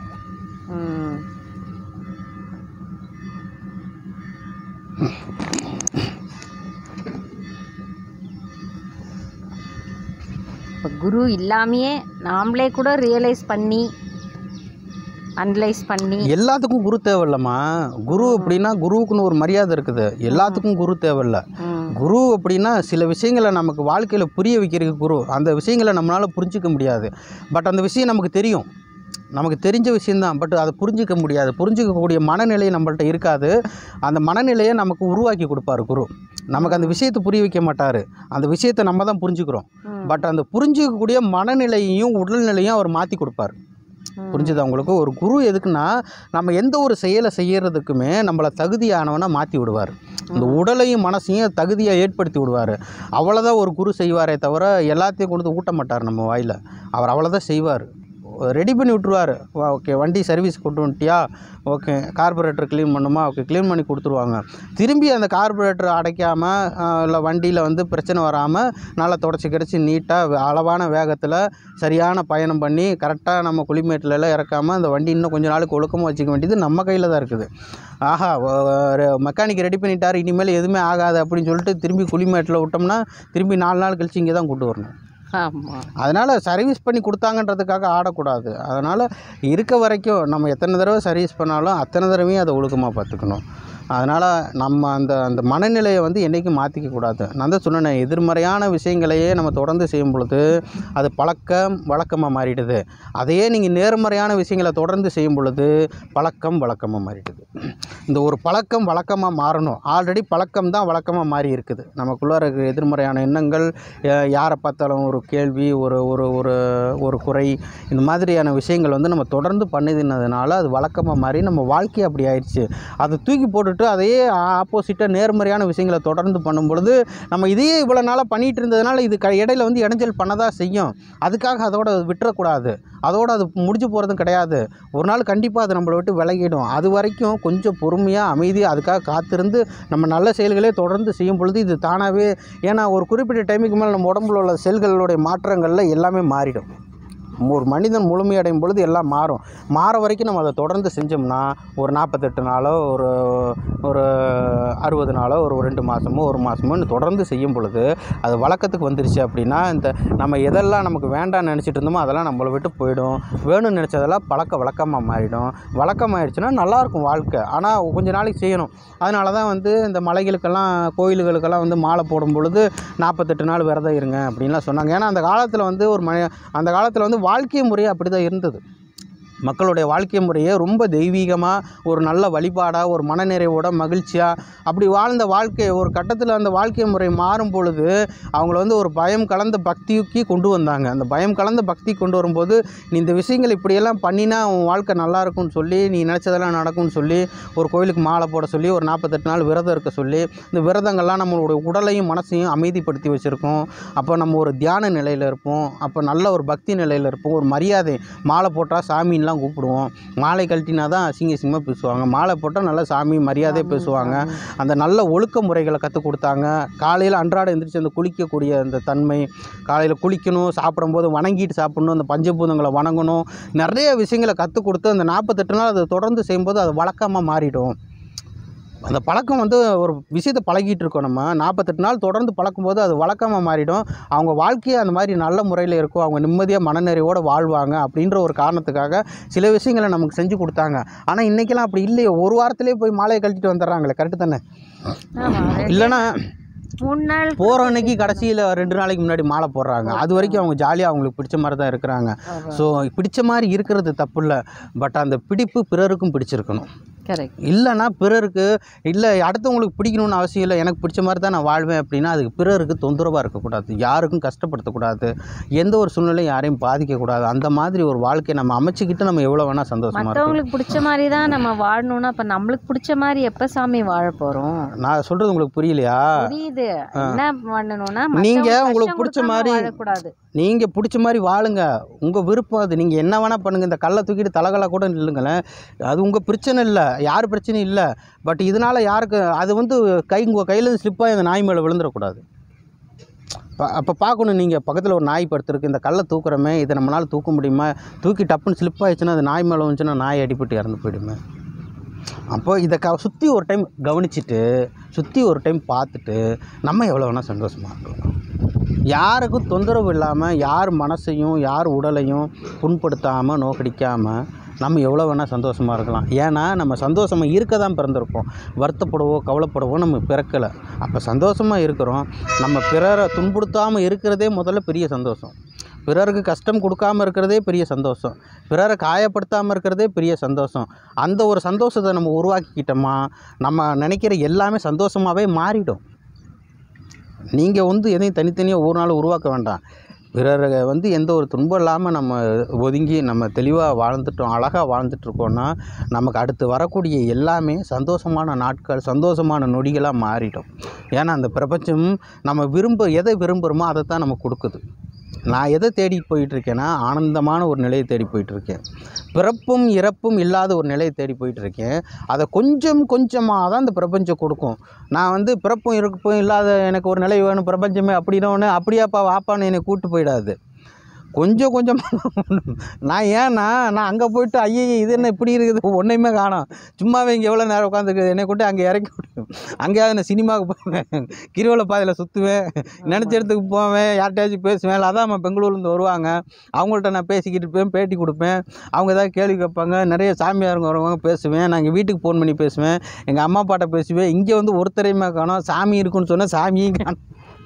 ம். இப்போ குரு இல்லாமையே நாமளே கூட ரியலைஸ் பண்ணி அனலைஸ் பண்ணி எல்லாத்துக்கும் குரு தேவையில்லம்மா குரு அப்படின்னா குருவுக்குன்னு ஒரு மரியாதை இருக்குது எல்லாத்துக்கும் குரு தேவையில்ல ம், குரு அப்படின்னா சில விஷயங்களை நமக்கு வாழ்க்கையில் புரிய வைக்கிறதுக்கு குரு அந்த விஷயங்களை நம்மளால் புரிஞ்சிக்க முடியாது பட் அந்த விஷயம் நமக்கு தெரியும் நமக்கு தெரிஞ்ச விஷயந்தான் பட் அதை புரிஞ்சிக்க முடியாது புரிஞ்சிக்கக்கூடிய மனநிலை நம்மள்ட்ட இருக்காது அந்த மனநிலையை நமக்கு உருவாக்கி கொடுப்பாரு குரு நமக்கு அந்த விஷயத்தை புரிய வைக்க மாட்டார் அந்த விஷயத்தை நம்ம தான் புரிஞ்சுக்கிறோம் ம், பட் அந்த புரிஞ்சிக்கக்கூடிய மனநிலையையும் உடல்நிலையும் அவர் மாற்றி கொடுப்பார் ம். புரிஞ்சுதா உங்களுக்கு ஒரு குரு எதுக்குன்னா நம்ம எந்த ஒரு செயலை செய்யறதுக்குமே நம்மளை தகுதியானவனை மாற்றி விடுவார் இந்த உடலையும் மனசையும் தகுதியாக ஏற்படுத்தி விடுவார் அவ்வளோதான் ஒரு குரு செய்வாரே தவிர எல்லாத்தையும் கொண்டு வந்து ஊட்ட மாட்டார் நம்ம வாயில் அவர் அவ்வளோதான் செய்வார் ரெடி பண்ணி விட்ருவார் ஓகே வண்டி சர்வீஸ் கொண்டு வந்துட்டியா ஓகே கார்பரேட்டர் க்ளீன் பண்ணுமா ஓகே க்ளீன் பண்ணி கொடுத்துருவாங்க திரும்பி அந்த கார்பரேட்டர் அடைக்காமல் இல்லை வண்டியில் வந்து பிரச்சனை வராமல் நல்லா தொடச்சி கிடச்சி நீட்டாக அளவான வேகத்தில் சரியான பயணம் பண்ணி கரெக்டாக நம்ம குளிமேட்டில் எல்லாம் இறக்காமல் அந்த வண்டி இன்னும் கொஞ்ச நாளுக்கு ஒழுக்கமாக வச்சுக்க வேண்டியது நம்ம கையில் தான் இருக்குது ஆஹா மெக்கானிக் ரெடி பண்ணிட்டார் இனிமேல் எதுவுமே ஆகாது அப்படின்னு சொல்லிட்டு திரும்பி குளிமேட்டில் விட்டோம்னா திரும்பி நாலு நாள் கழிச்சு இங்கே தான் கூட்டு வரணும் ஆமாம் அதனால் சர்வீஸ் பண்ணி கொடுத்தாங்கன்றதுக்காக ஆடக்கூடாது அதனால் இருக்க வரைக்கும் நம்ம எத்தனை தடவை சர்வீஸ் பண்ணாலும் அத்தனை தடவையும் அதை ஒழுக்கமாக பார்த்துக்கணும் அதனால் நம்ம அந்த அந்த மனநிலையை வந்து என்றைக்கும் மாற்றிக்க கூடாது நான் தான் சொன்னேன் எதிர்மறையான விஷயங்களையே நம்ம தொடர்ந்து செய்யும் பொழுது அது பழக்கம் வழக்கமாக மாறிடுது அதையே நீங்கள் நேர்மறையான விஷயங்களை தொடர்ந்து செய்யும் பொழுது பழக்கம் வழக்கமாக மாறிடுது இந்த ஒரு பழக்கம் வழக்கமாக மாறணும் ஆல்ரெடி பழக்கம் தான் வழக்கமாக மாறி இருக்குது நமக்குள்ளே இருக்கிற எதிர்மறையான எண்ணங்கள் அஹ், யாரை பார்த்தாலும் ஒரு கேள்வி ஒரு ஒரு ஒரு ஒரு குறை இந்த மாதிரியான விஷயங்கள் வந்து நம்ம தொடர்ந்து பண்ணிதுனதுனால அது வழக்கமாக மாறி நம்ம வாழ்க்கை அப்படி ஆயிடுச்சு அதை தூக்கி போட்டுட்டு அதையே ஆப்போசிட்டாக நேர்மறையான விஷயங்களை தொடர்ந்து பண்ணும் பொழுது நம்ம இதையே இவ்வளோ நாளாக பண்ணிகிட்டு இருந்ததுனால இது க இடையில வந்து இடைஞ்சல் பண்ண தான் செய்யும் அதுக்காக அதோட விட்டுறக்கூடாது அதோட அது முடிஞ்சு போகிறதும் கிடையாது ஒரு நாள் கண்டிப்பாக அது நம்மளை விட்டு விலகிடும் அது வரைக்கும் கொஞ்சம் பொறுமையாக அமைதியாக அதுக்காக காத்திருந்து நம்ம நல்ல செயல்களே தொடர்ந்து செய்யும் பொழுது இது தானாகவே ஏன்னா ஒரு குறிப்பிட்ட டைமுக்கு மேலே நம்ம உடம்புல உள்ள செல்களுடைய மாற்றங்களில் எல்லாமே மாறிடும் ஒரு மனிதன் முழுமையடையும் பொழுது எல்லாம் மாறும் மாற வரைக்கும் நம்ம அதை தொடர்ந்து செஞ்சோம்னா ஒரு நாற்பத்தெட்டு நாளோ ஒரு ஒரு அறுபது நாளோ ஒரு ரெண்டு மாதமோ ஒரு மாதமோ தொடர்ந்து செய்யும் பொழுது அது வழக்கத்துக்கு வந்துருச்சு அப்படின்னா இந்த நம்ம எதெல்லாம் நமக்கு வேண்டாம்னு நினச்சிட்டு இருந்தோமோ அதெல்லாம் நம்மளை விட்டு போயிடும் வேணும்னு நினச்சதெல்லாம் பழக்க வழக்கமாக மாறிடும் வழக்கமாயிடுச்சுன்னா நல்லாயிருக்கும் வாழ்க்கை ஆனால் கொஞ்ச நாளைக்கு செய்யணும் அதனால தான் வந்து இந்த மலைகளுக்கெல்லாம் கோயில்களுக்கெல்லாம் வந்து மாலை போடும் பொழுது நாற்பத்தெட்டு நாள் விரதம் இருங்க அப்படின்லாம் சொன்னாங்க ஏன்னா அந்த காலத்தில் வந்து ஒரு ம அந்த காலத்தில் வந்து வாழ்க்கை முறையே அப்படி தான் இருந்தது மக்களுடைய வாழ்க்கை முறையே ரொம்ப தெய்வீகமாக ஒரு நல்ல வழிபாடாக ஒரு மனநிறைவோட மகிழ்ச்சியாக அப்படி வாழ்ந்த வாழ்க்கை ஒரு கட்டத்தில் அந்த வாழ்க்கை முறை மாறும் பொழுது அவங்கள வந்து ஒரு பயம் கலந்த பக்திக்கு கொண்டு வந்தாங்க அந்த பயம் கலந்த பக்தி கொண்டு வரும்போது நீ இந்த விஷயங்கள் இப்படியெல்லாம் பண்ணினா உன் வாழ்க்கை நல்லா இருக்கும்னு சொல்லி நீ நினச்சதெல்லாம் நடக்கும்னு சொல்லி ஒரு கோயிலுக்கு மாலை போட சொல்லி ஒரு நாற்பத்தெட்டு நாள் விரதம் இருக்க சொல்லி இந்த விரதங்கள்லாம் நம்மளுடைய உடலையும் மனசையும் அமைதிப்படுத்தி வச்சுருக்கோம் அப்போ நம்ம ஒரு தியான நிலையில் இருப்போம் அப்போ நல்ல ஒரு பக்தி நிலையில் இருப்போம் ஒரு மரியாதை மாலை போட்டால் சாமின்லாம் கூப்பிடுவோம் மாலை கழட்டினா தான் அசிங்க அசிங்கமாக பேசுவாங்க மாலை போட்டால் நல்லா சாமி மரியாதையாக பேசுவாங்க அந்த நல்ல ஒழுக்க முறைகளை கற்றுக் கொடுத்தாங்க காலையில் அன்றாடம் எந்திரிச்சு அந்த குளிக்கக்கூடிய அந்த தன்மை காலையில் குளிக்கணும் சாப்பிடும்போது வணங்கிட்டு சாப்பிடணும் அந்த பஞ்சபூதங்களை வணங்கணும் நிறைய விஷயங்களை கற்றுக் கொடுத்து அந்த நாற்பத்தெட்டு நாள் அதை தொடர்ந்து செய்யும்போது அது வழக்கமாக மாறிடும் அந்த பழக்கம் வந்து ஒரு விஷயத்தை பழகிட்டு இருக்கோம் நம்ம நாற்பத்தெட்டு நாள் தொடர்ந்து பழக்கும்போது அது வழக்கமாக மாறிடும் அவங்க வாழ்க்கையே அந்த மாதிரி நல்ல முறையில் இருக்கும் அவங்க நிம்மதியாக மனநிறைவோடு வாழ்வாங்க அப்படின்ற ஒரு காரணத்துக்காக சில விஷயங்களை நமக்கு செஞ்சு கொடுத்தாங்க ஆனால் இன்றைக்கெல்லாம் அப்படி இல்லையே ஒரு வாரத்திலே போய் மாலையை கழட்டிட்டு வந்துடுறாங்களே கரெக்டு தானே ஆமாம் இல்லைன்னா மூணு நாள் போகிற அன்னைக்கு கடைசியில் ரெண்டு நாளைக்கு முன்னாடி மாலை போடுறாங்க அது வரைக்கும் அவங்க ஜாலியாக அவங்களுக்கு பிடிச்ச மாதிரி தான் இருக்கிறாங்க ஸோ பிடிச்ச மாதிரி இருக்கிறது தப்பு இல்லை பட் அந்த பிடிப்பு பிறருக்கும் பிடிச்சிருக்கணும் கரெக்ட் இல்லைன்னா பிறருக்கு இல்லை அடுத்தவங்களுக்கு பிடிக்கணும்னு அவசியம் இல்லை எனக்கு பிடிச்ச மாதிரி தான் நான் வாழ்வேன் அப்படின்னா அதுக்கு பிறருக்கு தொந்தரவாக இருக்கக்கூடாது யாருக்கும் கஷ்டப்படுத்தக்கூடாது எந்த ஒரு சூழ்நிலையும் யாரையும் பாதிக்கக்கூடாது அந்த மாதிரி ஒரு வாழ்க்கையை நம்ம அமைச்சிக்கிட்டு நம்ம எவ்வளோ வேணால் சந்தோஷமாக இருக்கும் மற்றவங்களுக்கு பிடிச்ச மாதிரி தான் நம்ம வாழணும்னா அப்போ நம்மளுக்கு பிடிச்ச மாதிரி எப்போ சாமி வாழ போகிறோம் நான் சொல்கிறது உங்களுக்கு புரியலையா புரியுது என்ன பண்ணணும்னா நீங்க மத்தவங்க உங்களுக்கு கஷ்டம் பிடிச்ச கொடுக்காம மாதிரி- வாழக்கூடாது நீங்கள் பிடிச்ச மாதிரி வாழுங்க உங்கள் விருப்பம் அது நீங்கள் என்ன வேணால் பண்ணுங்கள் இந்த கல்லை தூக்கிட்டு தலகலா கூட நில்லுங்களேன் அது உங்கள் பிரச்சனை இல்லை யார் பிரச்சனையும் இல்லை பட் இதனால் யாருக்கு அது வந்து கை உங்கள் கையில் ஸ்லிப்பாக இந்த நாய் மேலே விழுந்துடக்கூடாது அப்போ பார்க்கணும் நீங்கள் பக்கத்தில் ஒரு நாய் படுத்துருக்கு இந்த கல்லை தூக்குறமே இதை நம்மளால் தூக்க முடியுமா தூக்கி டப்புன்னு ஸ்லிப் ஆயிடுச்சுன்னா அது நாய் மேலே வந்துச்சுன்னா நாய் அடிபட்டு இறந்து போயிடுமே அப்போ இதை க சுற்றி ஒரு டைம் கவனிச்சிட்டு சுற்றி ஒரு டைம் பார்த்துட்டு நம்ம எவ்வளோ வேணால் சந்தோஷமாக இருக்கலாம் யாருக்கும் தொந்தரவு இல்லாமல் யார் மனசையும் யார் உடலையும் புண்படுத்தாமல் நோக்கடிக்காமல் நம்ம எவ்வளோ வேணால் சந்தோஷமாக இருக்கலாம் ஏன்னா நம்ம சந்தோஷமாக இருக்க தான் பிறந்திருப்போம் வருத்தப்படவோ கவலைப்படவோ நம்ம பிறக்கலை அப்போ சந்தோஷமாக இருக்கிறோம் நம்ம பிறரை துன்புறுத்தாமல் இருக்கிறதே முதல்ல பெரிய சந்தோஷம் பிறருக்கு கஷ்டம் கொடுக்காம இருக்கிறதே பெரிய சந்தோஷம் பிறரை காயப்படுத்தாமல் இருக்கிறதே பெரிய சந்தோஷம் அந்த ஒரு சந்தோஷத்தை நம்ம உருவாக்கிக்கிட்டோமா நம்ம நினைக்கிற எல்லாமே சந்தோஷமாகவே மாறிடும் நீங்கள் வந்து எதையும் தனித்தனியாக ஒரு நாள் உருவாக்க வேண்டாம் பிறரை வந்து எந்த ஒரு துன்பம் இல்லாமல் நம்ம ஒதுங்கி நம்ம தெளிவாக வாழ்ந்துட்டோம் அழகாக வாழ்ந்துட்டுருக்கோன்னா நமக்கு அடுத்து வரக்கூடிய எல்லாமே சந்தோஷமான நாட்கள் சந்தோஷமான நொடிகளாக மாறிடும் ஏன்னா அந்த பிரபஞ்சம் நம்ம விரும்ப எதை விரும்புகிறோமோ அதை தான் நமக்கு கொடுக்குது நான் எதை தேடி போயிட்டுருக்கேன்னா ஆனந்தமான ஒரு நிலையை தேடி போயிட்டுருக்கேன் பிறப்பும் இறப்பும் இல்லாத ஒரு நிலையை தேடி போயிட்டுருக்கேன் அதை கொஞ்சம் கொஞ்சமாக தான் இந்த பிரபஞ்சம் கொடுக்கும் நான் வந்து பிறப்பும் இறப்பும் இல்லாத எனக்கு ஒரு நிலை வேணும் பிரபஞ்சமே அப்படின்னோடனே அப்படியாப்பா வாப்பான்னு என்னை கூட்டு போயிடாது கொஞ்சம் கொஞ்சம் நான் ஏன்னா நான் அங்கே போயிட்டு ஐயே இது என்ன இப்படி இருக்குது ஒன்றையுமே காணோம் சும்மாவே இங்கே எவ்வளோ நேரம் உட்காந்துருக்குது என்னை கொண்டு அங்கே இறக்கி விட்டு அங்கேயாவது நான் சினிமாவுக்கு போவேன் கிரிவல பாதையில் சுற்றுவேன் நினச்ச இடத்துக்கு போவேன் யார்கிட்டயாச்சும் பேசுவேன் இல்லை அதான் நம்ம பெங்களூர்லேருந்து வருவாங்க அவங்கள்ட்ட நான் பேசிக்கிட்டு இருப்பேன் பேட்டி கொடுப்பேன் அவங்க ஏதாவது கேள்வி கேட்பாங்க நிறைய சாமியாருங்க வருவாங்க பேசுவேன் நான் எங்கள் வீட்டுக்கு ஃபோன் பண்ணி பேசுவேன் எங்கள் அம்மா அப்பாட்ட பேசுவேன் இங்கே வந்து ஒருத்தரையுமே காணோம் சாமி இருக்குன்னு சொன்னால் சாமியும் காணோம்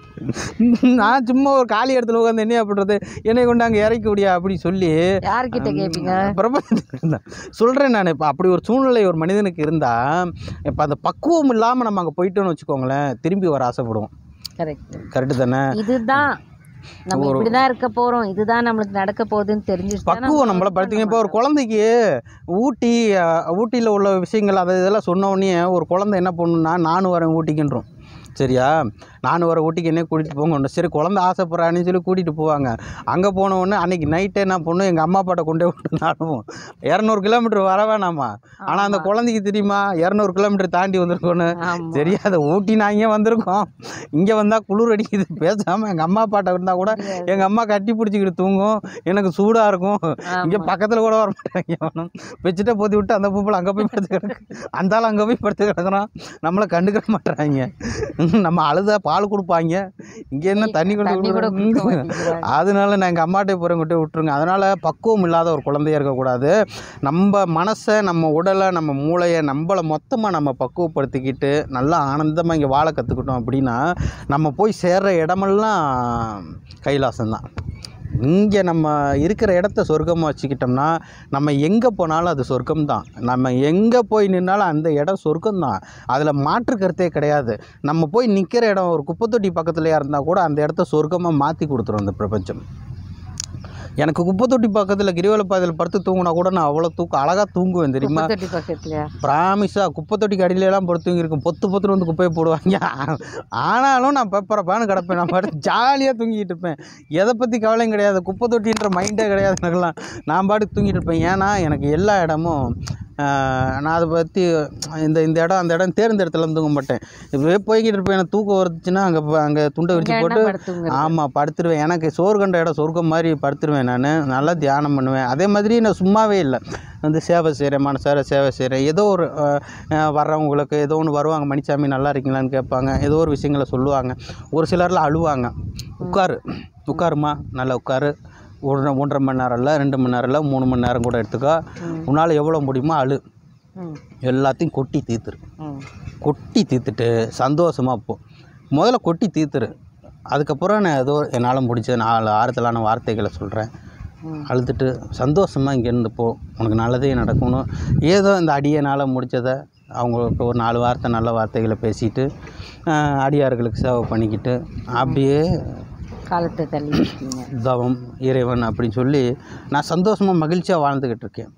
நான் சும்மா ஒரு காலி இடத்துல உட்காந்து என்ன பண்ணுறது என்னை கொண்டு அங்கே இறக்கி விடியா அப்படி சொல்லி யார்கிட்ட கேட்பீங்க பிரபஞ்சம் சொல்கிறேன் நான் இப்போ அப்படி ஒரு சூழ்நிலை ஒரு மனிதனுக்கு இருந்தால் இப்போ அந்த பக்குவம் இல்லாமல் நம்ம அங்கே போயிட்டோம்னு வச்சுக்கோங்களேன் திரும்பி வர ஆசைப்படுவோம் கரெக்ட் கரெக்டு தானே இதுதான் நம்ம இப்படிதான் இருக்க போறோம் இதுதான் நம்மளுக்கு நடக்க போகுதுன்னு தெரிஞ்சிருச்சா பக்குவம் நம்மளை படுத்துங்க இப்போ ஒரு குழந்தைக்கு ஊட்டி அஹ், ஊட்டியில் உள்ள விஷயங்கள் அதை இதெல்லாம் சொன்ன உடனே ஒரு குழந்தை என்ன பண்ணுன்னா நானும் வரேன் ஊட்டிக்குன்றோம் சரியா நானும் வர ஊட்டிக்கு என்ன கூட்டிகிட்டு போங்க சரி குழந்தை ஆசைப்பட்றான்னு சொல்லி கூட்டிகிட்டு போவாங்க அங்கே போன உடனே அன்றைக்கி நைட்டே என்ன பண்ணும் எங்கள் அம்மா அப்பாட்ட கொண்டே விட்டு நானும் இரநூறு கிலோமீட்டர் வர வேணாமா ஆனால் அந்த குழந்தைக்கு தெரியுமா இரநூறு கிலோமீட்டர் தாண்டி வந்திருக்கோன்னு ஆமா தெரியாத ஊட்டி நான் இங்கே வந்திருக்கோம் இங்கே வந்தால் குளிர் அடிக்குது பேசாமல் எங்கள் அம்மா அப்பாட்ட இருந்தால் கூட எங்கள் அம்மா கட்டி பிடிச்சிக்கிட்டு தூங்கும் எனக்கு சூடாக இருக்கும் இங்கே பக்கத்தில் கூட வர மாட்டாங்க எவனும் வச்சுட்டே போத்தி விட்டு அந்த பூப்பில் அங்கே போய் படுத்து கிடக்கு அந்த ஆள் அங்கே போய் படுத்து கிடக்குறான் நம்மளை கண்டுக்கிற மாட்டுறாங்க நம்ம அழுதா பால் கொடுப்பாங்க இங்கே என்ன தண்ணி கொண்டு தண்ணி கூட கொடுக்குறாங்க. கொடுக்க மாட்டேங்கிறாங்க. அதனால நான் எங்கள் அம்மாட்டே போகிறேன் கொண்டு விட்டுருங்க அதனால் பக்குவம் இல்லாத ஒரு குழந்தையா இருக்கக்கூடாது நம்ம மனசை நம்ம உடலை நம்ம மூளையை நம்மளை மொத்தமாக நம்ம பக்குவப்படுத்திக்கிட்டு நல்லா ஆனந்தமாக இங்கே வாழ கற்றுக்கிட்டோம் அப்படின்னா நம்ம போய் சேர்ற இடமெல்லாம் கைலாசம்தான் இங்கே நம்ம இருக்கிற இடத்த சொர்க்கமாக வச்சுக்கிட்டோம்னா நம்ம எங்கே போனாலும் அது சொர்க்கம்தான் நம்ம எங்கே போய் நின்னாலும் அந்த இடம் சொர்க்கம்தான் அதில் மாற்று கருத்தே கிடையாது நம்ம போய் நிற்கிற இடம் ஒரு குப்பைத்தொட்டி பக்கத்துலையா இருந்தால் கூட அந்த இடத்த சொர்க்கமாக மாற்றி கொடுத்துரும் அந்த பிரபஞ்சம் எனக்கு குப்பைத்தொட்டி பக்கத்தில் கிரிவல பாதையில் படுத்து தூங்கினா கூட நான் அவ்வளோ தூக்கம் அழகாக தூங்குவேன் தெரியுமா குப்பத்தொட்டி பக்கத்துலயா ப்ராமிஸாக குப்பைத்தொட்டிக்கு அடியிலலாம் படுத்து தூங்கியிருக்கும் பொத்து பொத்துன்னு வந்து குப்பையை போடுவாங்க ஆனாலும் நான் பெப்பரப்பான்னு கிடப்பேன் நான் பாட்டு ஜாலியாக தூங்கிட்டு இருப்பேன் எதை பற்றி கவலையும் கிடையாது குப்பைத்தொட்டின்ற மைண்டே கிடையாது எனக்குலாம் நான் பாட்டுக்கு தூங்கிட்டு இருப்பேன் ஏன்னா எனக்கு எல்லா இடமும் ஆஹ், நான் அதை பற்றி இந்த இந்த இடம் அந்த இடம் தேர்ந்தெடுத்துலாம் தூங்க மாட்டேன் இப்படியே போய்கிட்டு இருப்பேன் எனக்கு தூக்கம் வருதுச்சுன்னா அங்கே அங்கே துண்டை விரிச்சு இங்க போட்டு என்ன படுத்துங்க ஆமாம் படுத்துருவேன் எனக்கு சோறு கண்ட இடம் சொர்க்கம் மாதிரி படுத்துருவேன் நான் நல்லா தியானம் பண்ணுவேன் அதே மாதிரி நான் சும்மாவே இல்லை வந்து சேவை செய்கிறேன் மனசார சேவை செய்கிறேன் ஏதோ ஒரு அஹ், அஹ், வர்றவங்களுக்கு ஏதோ ஒன்று வருவாங்க மணிச்சாமி நல்லா இருக்கீங்களான்னு கேட்பாங்க ஏதோ ஒரு விஷயங்களை சொல்லுவாங்க ஒரு சிலர்லாம் அழுவாங்க உட்காரு உட்காருமா நல்லா உட்காரு ஒரு ஒன்றரை மணி நேரம் இல்லை ரெண்டு மணி நேரம் இல்லை மூணு மணி நேரம் கூட எடுத்துக்கோ உன்னால் எவ்வளோ முடியுமோ அழு ம் எல்லாத்தையும் கொட்டி தீர்த்துரு ம் கொட்டி தீர்த்துட்டு சந்தோஷமாக போ முதல்ல கொட்டி தீர்த்துரு அதுக்கப்புறம் நான் ஏதோ என்னால் முடிஞ்ச நாலு ஆறுதலான வார்த்தைகளை சொல்கிறேன் ம். அழுதுட்டு சந்தோஷமாக இங்கேருந்து போ உனக்கு நல்லதே நடக்கணும் ஏதோ இந்த அடியனால் முடிச்சதை அவங்களுக்கு ஒரு நாலு வார்த்தை நல்ல வார்த்தைகளை பேசிட்டு ஆஹ், அடியார்களுக்கு சேவை பண்ணிக்கிட்டு அப்படியே காலத்தை தள்ளி இருக்கீங்க தவம் இறைவன் அப்படின்னு சொல்லி நான் சந்தோஷமாக மகிழ்ச்சியாக வாழ்ந்துக்கிட்டு இருக்கேன்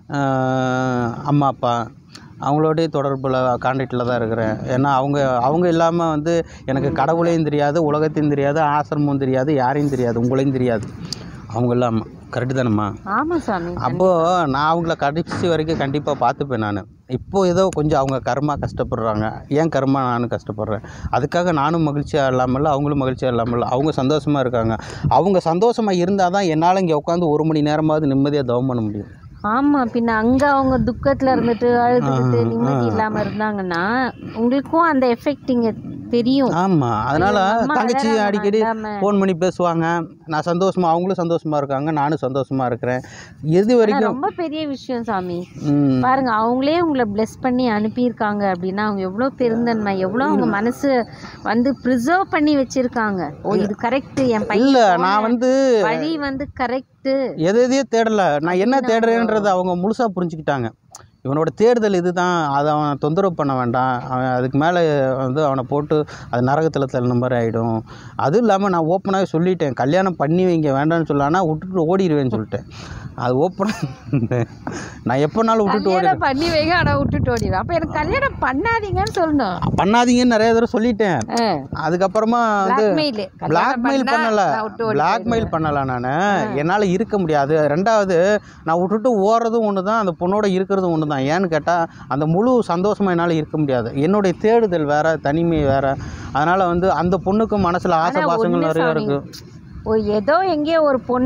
ஆஹ் அம்மா அப்பா அவங்களோடய தொடர்பில் கான்டாக்டில் தான் இருக்கிறேன் ஏன்னா அவங்க அவங்க இல்லாமல் வந்து எனக்கு கடவுளையும் தெரியாது உலகத்தையும் தெரியாது ஆசிரமும் தெரியாது யாரையும் தெரியாது உங்களையும் தெரியாது அவங்க இல்லாமல் கரெக்டு தானம்மா ஆமா சாமி அப்போது நான் அவங்கள கடைசி வரைக்கும் கண்டிப்பாக பார்த்துப்பேன் நான் இப்போ ஏதோ கொஞ்சம் அவங்க கர்மா கஷ்டப்படுறாங்க ஏன் கர்மா நானும் கஷ்டப்படுறேன் அதுக்காக நானும் மகிழ்ச்சியாக இல்லாமல் அவங்களும் மகிழ்ச்சியாக இல்லாமல் அவங்க சந்தோஷமாக இருக்காங்க அவங்க சந்தோஷமாக இருந்தால் தான் என்னால் இங்கே உட்காந்து ஒரு மணி நேரமாவது நிம்மதியாக தவம் பண்ண முடியும் ஆமா பின்ன அங்க அவங்க துக்கத்துல இருந்துட்டு அழுதுகிட்டு நிம்மதி இல்லாம இருந்தாங்கன்னா உங்களுக்கும் அந்த எஃபெக்ட் இங்க தெரியும் ஆமாம் அதனால் அம்மா தங்கச்சி அழறாங்க, அடிக்கடி இல்லாம. ஃபோன் பண்ணி பேசுவாங்க நான் சந்தோஷமாக அவங்களும் சந்தோஷமாக இருக்காங்க நானும் சந்தோஷமாக இருக்கிறேன் எது ஆனா வரைக்கும் ரொம்ப பெரிய விஷயம் சாமி ம், பாருங்க அவங்களே உங்களை bless பண்ணி அனுப்பியிருக்காங்க அப்படின்னா அவங்க எவ்வளோ பெருந்தன்மை எவ்வளோ அவங்க மனசு வந்து ப்ரிசர்வ் பண்ணி வச்சிருக்காங்க ஓ இது கரெக்ட் என் பையன் இல்லை போன நான் வந்து வழி வந்து கரெக்ட் எது எதையோ தேடலை நான் என்ன தேடுறேன்றதை அவங்க முழுசாக புரிஞ்சுக்கிட்டாங்க இவனோட தேடுதல் இதுதான் அதை அவனை தொந்தரவு பண்ண வேண்டாம் அவன் அதுக்கு மேலே வந்து அவனை போட்டு அது நரகத்தில் தள்ளின மாதிரி ஆகிடும் அதுவும் இல்லாமல் நான் ஓப்பனாகவே சொல்லிட்டேன் கல்யாணம் பண்ணி வைங்க வேண்டாம்னு சொல்லானா விட்டுட்டு ஓடிடுவேன்னு சொல்லிட்டேன் அது ஓப்பனாக நான் எப்போனாலும் விட்டுட்டு ஓடி கல்யாணம் பண்ணி வைங்க ஆனா விட்டுட்டு ஓடிடுவேன் அப்ப எனக்கு கல்யாணம் பண்ணாதீங்கன்னு சொல்லணும் பண்ணாதீங்கன்னு நிறைய தடவை சொல்லிட்டேன் அதுக்கப்புறமா வந்து பிளாக்மெயில் பிளாக்மெயில் பண்ணலை பிளாக்மெயில் பண்ணலை நான் என்னால் இருக்க முடியாது ரெண்டாவது நான் விட்டுட்டு ஓடுறதும் ஒன்று தான் அந்த பொண்ணோட இருக்கிறதும் ஒன்று தான் ஏன்னு கேட்டால் அந்த முழு சந்தோஷமாக என்னால் இருக்க முடியாது என்னுடைய தேடுதல் வேற தனிமை வேற அதனால் வந்து அந்த பொண்ணுக்கும் மனசில் ஆசை ஆனா பாசங்கள் ஒண்ணு நிறைய சாமி. இருக்குது ஓ ஏதோ எங்கேயோ ஒரு பொண்ணு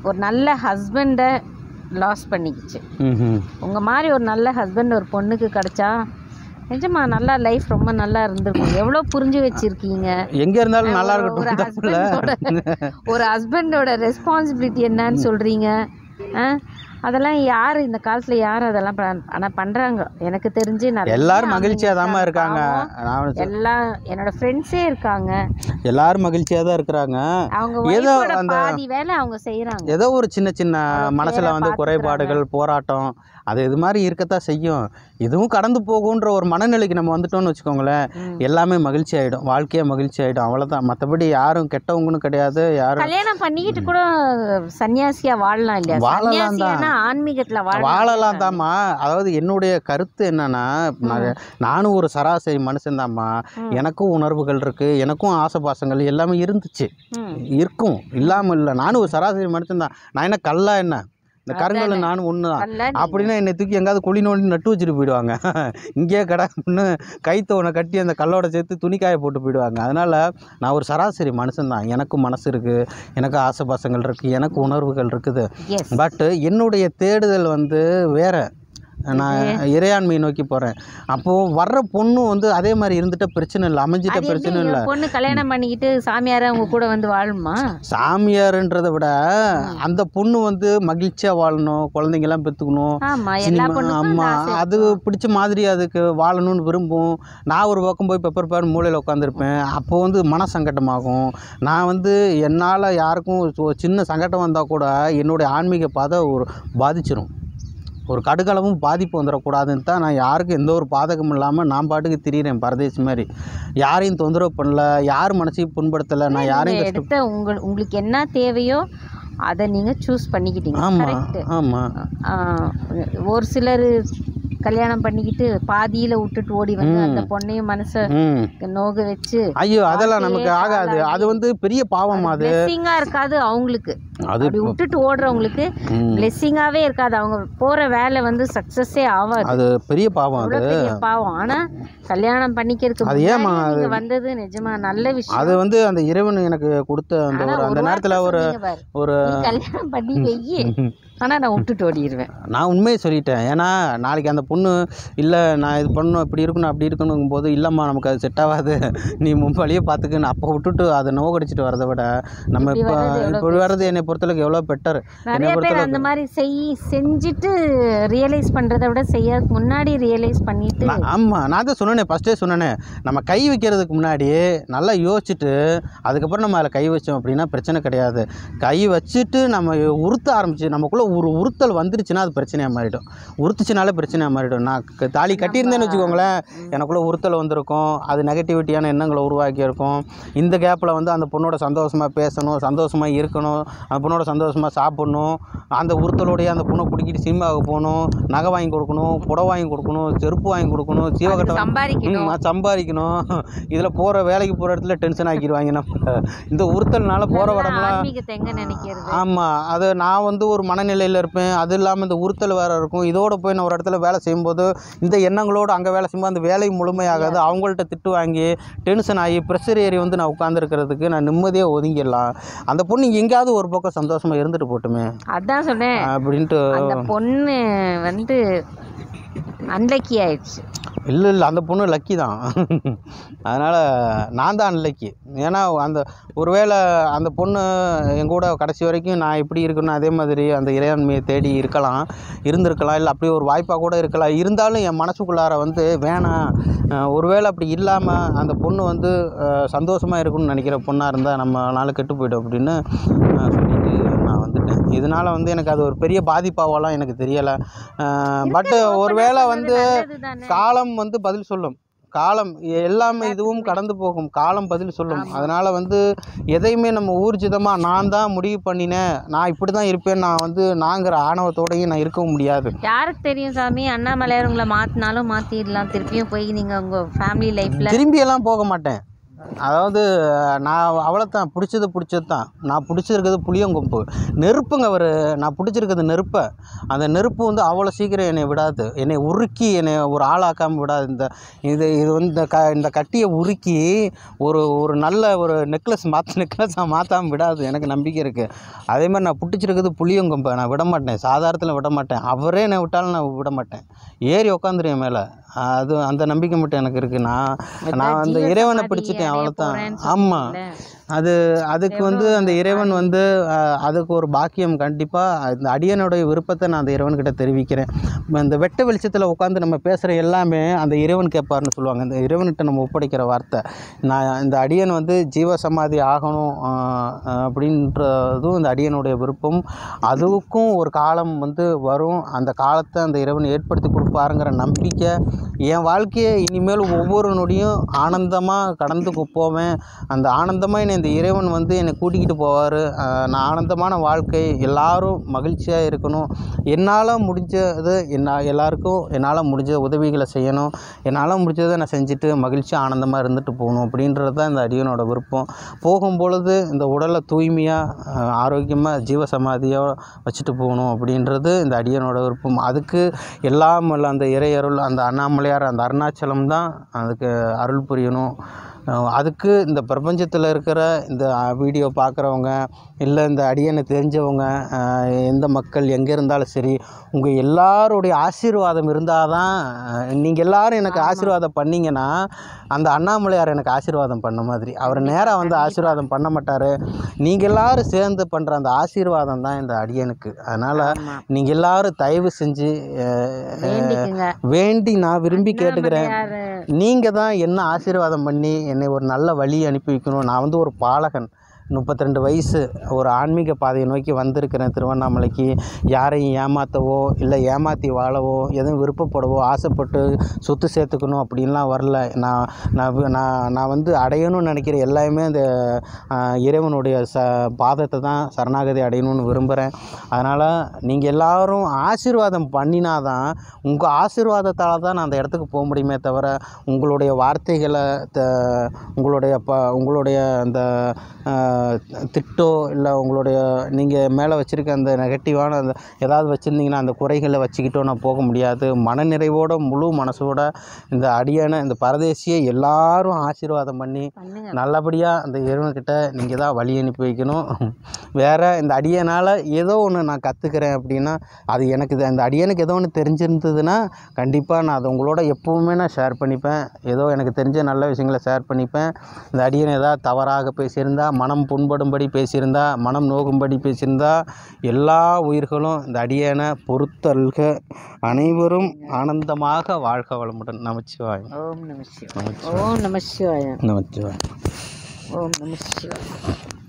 ஒரு நல்ல ஹஸ்பண்டை லாஸ் பண்ணிக்கிச்சு ம் உங்கள் மாதிரி ஒரு நல்ல ஹஸ்பண்ட் ஒரு பொண்ணுக்கு கிடைச்சா நிஜமா நல்லா லைஃப் ரொம்ப நல்லா இருந்திருக்கும் எவ்வளோ புரிஞ்சு வச்சிருக்கீங்க எங்கே இருந்தாலும் நல்லா ஒரு இருக்கட்டும் தப்பில்ல ஹஸ்பண்டோட ஒரு ஹஸ்பண்டோட ரெஸ்பான்சிபிலிட்டி என்னன்னு சொல்கிறீங்க ஆ அதெல்லாம் யார் இந்த காலத்தில் யார் அதெல்லாம் ஆனால் பண்ணுறாங்க எனக்கு தெரிஞ்சு நிறைய எல்லாரும் மகிழ்ச்சியாக தாம்மா ஆம்பளைங்க இருக்காங்க பாவம். நான் எல்லாம் என்னோட ஃப்ரெண்ட்ஸே இருக்காங்க எல்லாரும் மகிழ்ச்சியாக தான் இருக்கிறாங்க அவங்க ஏதோ ஒய்ஃபோட அந்த- பாதி வேலை அவங்க செய்கிறாங்க ஏதோ ஒரு சின்ன சின்ன அவங்க மனசில் பேரை வந்து குறைபாடுகள் போராட்டம் அது இது மாதிரி இருக்கத்தான் செய்யும் இதுவும் கடந்து போகுன்ற ஒரு மனநிலைக்கு நம்ம வந்துட்டோம்னு வச்சுக்கோங்களேன் எல்லாமே மகிழ்ச்சி ஆகிடும் வாழ்க்கையே மகிழ்ச்சி ஆகிடும் அவ்வளோதான் மற்றபடி யாரும் கெட்டவங்கன்னு கிடையாது யாரும் கல்யாணம் பண்ணிக்கிட்டு கூட சன்னியாசியா வாழலாம் இல்லையா வாழலாம் தான். சன்னியாசியானா ஆன்மீகத்துல வாழலாம் வாழலாம் தாம்மா அதாவது என்னுடைய கருத்து என்னன்னா நான் நானும் ஒரு சராசரி மனுஷன்தாம்மா எனக்கும் உணர்வுகள் இருக்குது எனக்கும் ஆசை பாசங்கள் எல்லாமே இருந்துச்சு ம். இருக்கும் இல்லாமல் இல்லை நானும் ஒரு சராசரி மனுஷன்தான் நான் என்ன கல்லா என்ன இந்த கருங்கல் நானும் ஒன்று தான் அல்ல நீ- அப்படின்னா என்னை தூக்கி எங்காவது குழி நோண்டி நட்டு வச்சுட்டு போயிடுவாங்க இங்கேயே கடன்னு கைத்தவனை கட்டி அந்த கல்லோட சேர்த்து துணிக்காய போட்டு போயிடுவாங்க அதனால் நான் ஒரு சராசரி மனுஷன்தான் எனக்கும் மனசு இருக்குது எனக்கு ஆசை பாசங்கள் இருக்குது எனக்கு உணர்வுகள் இருக்குது Yes. பட்டு என்னுடைய தேடுதல் வந்து வேற நான் இறையாண்மையை நோக்கி போகிறேன் அப்போது வர்ற பொண்ணும் வந்து அதே மாதிரி இருந்துட்ட பிரச்சனை இல்லை அமைஞ்சிட்ட அது பிரச்சனை எப்படி இல்லை என் பொண்ணு கல்யாணம் பண்ணிக்கிட்டு சாமியார அவங்க கூட வந்து வாழுமா சாமியார்ன்றதை விட அந்த பொண்ணு வந்து மகிழ்ச்சியாக வாழணும் குழந்தைங்கெல்லாம் பெற்றுக்கணும் ஆமா எல்லா சினிமா பொண்ணுக்கும் அந்த ஆமாம் ஆசை அது பிடிச்ச மாதிரி அதுக்கு வாழணும்னு விரும்பும் நான் ஒரு பக்கம் போய் பெப்பர் பேர் மூலையில் உட்காந்துருப்பேன் அப்போ வந்து மன சங்கட்டமாகும் நான் வந்து என்னால் யாருக்கும் ஒரு சின்ன சங்கடம் வந்தால் கூட என்னுடைய ஆன்மீக பாதை ஒரு பாதிச்சிரும் ஒரு கடுகளவும் பாதிப்பு வந்துடக்கூடாதுன்னு தான் நான் யாருக்கும் எந்த ஒரு பாதகமும் இல்லாமல் நான் பாட்டுக்கு திரியிறேன் பரதேசி மாதிரி யாரையும் தொந்தரவு பண்ணல யார் மனசையும் புண்படுத்தலை நான் யாரையும் நீங்க கஷ்டம் எடுத்த உங்க உங்களுக்கு என்ன தேவையோ அதை நீங்க சூஸ் பண்ணிக்கிட்டீங்க ஆமாம் கரெக்ட் ஆமாம் ஒரு சிலர் கல்யாணம் பண்ணிக்கிட்டு பாதியில விட்டுட்டு ஓடி வந்து ம். அந்த பொண்ணையும் மனசை ம் நோக வச்சு ஐயோ அதெல்லாம் வாழ்க்கையே நமக்கு ஆகாது அது வந்து பெரிய பாவம் அது பிளெஸ்ஸிங்கா இருக்காது அவங்களுக்கு அது அப்படி விட்டுட்டு ஓடுறவங்களுக்கு ம். பிளெஸ்ஸிங்காவே இருக்காது அவங்க போற வேலை வந்து சக்சஸே ஆகாது அது பெரிய பாவம் அது அவ்வளவு பெரிய பாவம் ஆனா கல்யாணம் பண்ணிக்கிறதுக்கு அது ஏம்மா முன்னாடியே நீங்க வந்தது நிஜமா நல்ல விஷயம் அது வந்து அந்த இறைவன் எனக்கு கொடுத்த அந்த ஆனா ஒரு அந்த ஒரு நேரத்தில் வார்த்தை ஒரு சொன்னீங்க பாரு. ஒரு நீ கல்யாணம் பண்ணி வெய்யி ஆனா நான் விட்டுட்டு ஓடிடுவேன் நான் உண்மையை சொல்லிட்டேன் ஏன்னா நாளைக்கு அந்த பொண்ணு இல்லை நான் இது பண்ணணும் இப்படி இருக்கணும் அப்படி இருக்கணும் போது இல்லைம்மா நமக்கு அது செட் ஆகாது நீ மும்பளியே பார்த்துக்குன்னு அப்போ விட்டுட்டு அதை நோக்கடிச்சிட்டு வரதை விட நம்ம இப்படி இப்போ வர்றது எவ்வளவு இப்படி வர்றது என்னை பொறுத்தளவுக்கு எவ்வளோ பெட்டர் என்னை நிறைய பேர் பொறுத்தளவுக்கு அந்த மாதிரி செய் செஞ்சுட்டு ரியலைஸ் பண்றதை விட செய்யறதுக்கு முன்னாடி ரியலைஸ் பண்ணிட்டு நான் ஆமாம் நான் தான் சொன்னேனே ஃபஸ்ட்டே சொன்னேனே நம்ம கை வைக்கிறதுக்கு முன்னாடி நல்லா யோசிச்சுட்டு அதுக்கப்புறம் நம்ம அதில் கை வச்சோம் அப்படின்னா பிரச்சனை கிடையாது கை வச்சுட்டு நம்ம உறுத்த ஆரம்பிச்சு நமக்குள்ளே ஒரு உறுத்தல் வந்துருச்சுன்னா அது பிரச்சனையாக மாறிடும் உறுத்துச்சுனாலே பிரச்சனையாக மாறிடும் நான் க- தாலி கட்டியிருந்தேன்னு வச்சுக்கோங்களேன் எனக்குள்ளே உறுத்தல் வந்திருக்கும் அது நெகட்டிவிட்டியான எண்ணங்களை உருவாக்கியிருக்கும் இந்த கேப்பில் வந்து அந்த பொண்ணோட சந்தோஷமாக பேசணும் சந்தோஷமாக இருக்கணும் அந்த பொண்ணோட சந்தோஷமாக சாப்பிடணும் அந்த உறுத்தலோடைய அந்த பொண்ணை பிடிக்கிட்டு சினிமாவுக்கு போகணும் நகை வாங்கி கொடுக்கணும் புடவை வாங்கி கொடுக்கணும் செருப்பு வாங்கி கொடுக்கணும் சீவக்கட்டை வாங்கி- சம்பாதிக்கணும் ம், சம்பாதிக்கணும் இதில் போகிற வேலைக்கு போகிற இடத்துல டென்ஷன் ஆக்கிடுவாங்க நம்ம இந்த உறுத்தல்னால போகிற இடம்லாம் ஆன்மீகத்தை எங்க நினைக்கிறது ஆமாம் அது நான் வந்து ஒரு மனநிலையில் இருப்பேன் அது இல்லாமல் இந்த உறுத்தல் வேறு இருக்கும் இதோட போய் நான் ஒரு இடத்துல வேலை செய்யும்போது இந்த எண்ணங்களோடு அங்கே வேலை செய்யும்போது அந்த வேலை முழுமையாகாது அவங்கள்ட்ட திட்டு வாங்கி டென்ஷன் ஆகி ப்ரெஷர் ஏறி வந்து நான் உட்காந்துருக்கிறதுக்கு நான் நிம்மதியாக ஒதுங்கிடலாம் அந்த பொண்ணு எங்கேயாவது ஒரு பக்கம் சந்தோஷமாக இருந்துட்டு போட்டுமே அதான் சொன்னேன் அப்படின்ட்டு அந்த பொண்ணு வந்து அன்லக்கி ஆயிடுச்சு இல்லை இல்லை அந்த பொண்ணு லக்கி தான் அதனால் நான் தான் அன்லக்கி ஏன்னா அந்த ஒருவேளை அந்த பொண்ணு என் கூட கடைசி வரைக்கும் நான் எப்படி இருக்கணும் அதே மாதிரி அந்த இறையாண்மையை தேடி இருக்கலாம் இருந்திருக்கலாம் இல்லை அப்படி ஒரு வாய்ப்பாக கூட இருக்கலாம் இருந்தாலும் என் மனசுக்குள்ளார வந்து வேணாம் அஹ் ஒருவேளை அப்படி இல்லாமல் அந்த பொண்ணு வந்து சந்தோஷமாக இருக்கணும்னு நினைக்கிற பொண்ணாக இருந்தால் நம்ம நாள் கெட்டு போய்டும் அப்படின்னு அஹ் சொல்லிட்டு நான் வந்துட்டேன் இதனால் வந்து எனக்கு அது ஒரு பெரிய பாதிப்பாவெல்லாம் எனக்கு தெரியலை பட்டு ஒருவேளை வந்து நல்லதுதானே. காலம் வந்து பதில் சொல்லும் காலம் எல்லாமே இதுவும் கடந்து போகும் காலம் பதில் சொல்லும் அதனால் வந்து எதையுமே நம்ம ஊர்ஜிதமாக நான் தான் முடிவு பண்ணினேன் நான் இப்படி தான் இருப்பேன் நான் வந்து நாங்கிற ஆணவத்தோடையும் நான் இருக்கவும் முடியாது யாருக்கு தெரியும் சாமி அண்ணாமலையார் உங்களை மாத்தினாலும் மாத்திடலாம் திருப்பியும் போய் நீங்க உங்க ஃபேமிலி லைஃப்ல திரும்பியெல்லாம் போக மாட்டேன் அதாவது நான் அவ்வளோத்தான் பிடிச்சது பிடிச்சது தான் நான் பிடிச்சிருக்கிறது புளியங்கொம்பு நெருப்புங்க அவர் நான் பிடிச்சிருக்கிறது நெருப்பை அந்த நெருப்பு வந்து அவ்வளோ சீக்கிரம் என்னை விடாது என்னை உருக்கி என்னை ஒரு ஆளாக்காமல் விடாது இந்த இது இது வந்து இந்த க இந்த கட்டியை உருக்கி ஒரு ஒரு நல்ல ஒரு நெக்லஸ் மாற்ற நெக்லஸாக மாற்றாமல் விடாது எனக்கு நம்பிக்கை இருக்குது அதே மாதிரி நான் பிடிச்சிருக்கிறது புளியங்கொம்பை நான் விட மாட்டேன் சாதாரணத்தில் விட மாட்டேன் அவரே என்னை விட்டாலும் நான் விட மாட்டேன் ஏறி உக்காந்துருவேன் மேலே அது அந்த நம்பிக்கை மட்டும் எனக்கு இருக்குது நான் நான் அந்த ஜீவ இறைவனை சமாதி பிடிச்சிட்டேன் அடைய அவ்வளோதான் போறேன்னு ஆமாம் சொன்னீங்கல்ல. அது அதுக்கு வந்து அந்த இறைவன் வந்து அஹ், அதுக்கு ஒரு பாக்கியம் கண்டிப்பாக இந்த அடியனுடைய விருப்பத்தை நான் அந்த இறைவன்கிட்ட தெரிவிக்கிறேன் ம, இந்த வெட்ட வெளிச்சத்தில் உட்காந்து நம்ம பேசுகிற எல்லாமே அந்த இறைவன் கேட்பார்னு சொல்லுவாங்க இந்த இறைவன்கிட்ட நம்ம ஒப்படைக்கிற வார்த்தை நான் இந்த அடியன் வந்து ஜீவ சமாதி ஆகணும் அஹ், அஹ், அப்படின்றதும் இந்த அடியனுடைய விருப்பம் அதுக்கும் ஒரு காலம் வந்து வரும் அந்த காலத்தை அந்த இறைவன் ஏற்படுத்தி கொடுப்பாருங்கிற நம்பிக்கை என் வாழ்க்கையை இனிமேல் ஒவ்வொரு நொடியும் ஆனந்தமாக கடந்து போ- போவேன் அந்த ஆனந்தமாக என்னை இந்த இறைவன் வந்து என்னை கூட்டிக்கிட்டு போவார் நான் ஆனந்தமான வாழ்க்கை எல்லாரும் மகிழ்ச்சியாக இருக்கணும் என்னால் முடிஞ்சது என்ன எல்லாருக்கும் என்னால் முடிஞ்ச உதவிகளை செய்யணும் என்னால் முடிஞ்சதை நான் செஞ்சுட்டு மகிழ்ச்சியாக ஆனந்தமாக இருந்துட்டு போகணும் அப்படின்றது தான் இந்த அடியனோட விருப்பம் போகும் பொழுது இந்த உடலை தூய்மையாக ஆரோக்கியமாக ஜீவசமாதியாக வச்சுட்டு போகணும் அப்படின்றது இந்த அடியனோட விருப்பம் அதுக்கு எல்லாம் வல்ல அந்த இறையருள் அந்த அண்ணாமலையார் அந்த அருணாச்சலம் தான் அதுக்கு அருள் புரியணும் அஹ் அதுக்கு இந்த பிரபஞ்சத்தில் இருக்கிற இந்த வீடியோ பார்க்குறவங்க இல்லை இந்த அடியனை தெரிஞ்சவங்க அஹ் எந்த மக்கள் எங்கே இருந்தாலும் சரி உங்கள் எல்லாருடைய ஆசீர்வாதம் இருந்தால் தான் நீங்கள் எல்லாரும் எனக்கு ஆசீர்வாதம் பண்ணீங்கன்னா அந்த அண்ணாமலையார் எனக்கு ஆசீர்வாதம் பண்ண மாதிரி அவர் நேராக வந்து ஆசீர்வாதம் பண்ண மாட்டார் நீங்கள் எல்லாரும் சேர்ந்து பண்ணுற அந்த ஆசீர்வாதம் தான் இந்த அடியனுக்கு அதனால் ஆமா. நீங்கள் எல்லாரும் தயவு செஞ்சு அஹ், வேண்டிக்குங்க வேண்டி நான் விரும்பி கேட்டுக்கிறேன் யாரு நீங்கள் தான் என்ன ஆசீர்வாதம் பண்ணி என்னை ஒரு நல்ல வழி அனுப்பி வைக்கணும் நான் வந்து ஒரு பாலகன் முப்பத்தி ரெண்டு வயசு ஒரு ஆன்மீக பாதையை நோக்கி வந்திருக்கிறேன் திருவண்ணாமலைக்கு யாரையும் ஏமாற்றவோ இல்லை ஏமாற்றி வாழவோ எதுவும் விருப்பப்படவோ ஆசைப்பட்டு சொத்து சேர்த்துக்கணும் அப்படின்லாம் வரல நான் நான் வி- நான் நான் வந்து அடையணும்னு நினைக்கிற எல்லாமே இந்த ஆஹ், இறைவனுடைய ச பாதத்தை தான் சரணாகதி அடையணும்னு விரும்புகிறேன் அதனால் நீங்கள் எல்லாரும் ஆசீர்வாதம் பண்ணினாதான் உங்கள் ஆசீர்வாதத்தால் தான் நான் அந்த இடத்துக்கு போக முடியுமே தவிர உங்களுடைய வார்த்தைகளை த உங்களுடைய ப உங்களுடைய அந்த ஆஹ், திட்டோ இல்லை உங்களுடைய நீங்கள் மேலே வச்சுருக்க அந்த நெகட்டிவான அந்த ஏதாவது வச்சுருந்தீங்கன்னா அந்த குறைகளை வச்சுக்கிட்டோ நான் போக முடியாது மனநிறைவோட முழு மனசோட இந்த அடியான இந்த பரதேசியை எல்லாரும் ஆசீர்வாதம் பண்ணி பண்ணுங்க நல்லபடியாக அந்த இறைவன்கிட்ட நீங்கள் தான் வழி அனுப்பி வைக்கணும் வேறு இந்த அடியனால் ஏதோ ஒன்று நான் கற்றுக்கிறேன் அப்படின்னா அது எனக்கு இது- அந்த அடியனுக்கு ஏதோ ஒன்று தெரிஞ்சிருந்ததுன்னா கண்டிப்பாக நான் அதை உங்களோட எப்போவுமே நான் ஷேர் பண்ணிப்பேன் ஏதோ எனக்கு தெரிஞ்ச நல்ல விஷயங்களை ஷேர் பண்ணிப்பேன் இந்த அடியன் ஏதாவது தவறாக பேசியிருந்தா மனம் புண்படும்படி பேசியிருந்தா மனம் நோகும்படி பேசியிருந்தா எல்லா உயிர்களும் இந்த அடியனை பொறுத்தல்க அனைவரும் ஆனந்தமாக வாழ்க வளமுடன் நமச்சிவாய் ஓம் நம சிவாய ஓம் நம சிவாய நமச்சிவாய் ஓம் நம சிவாய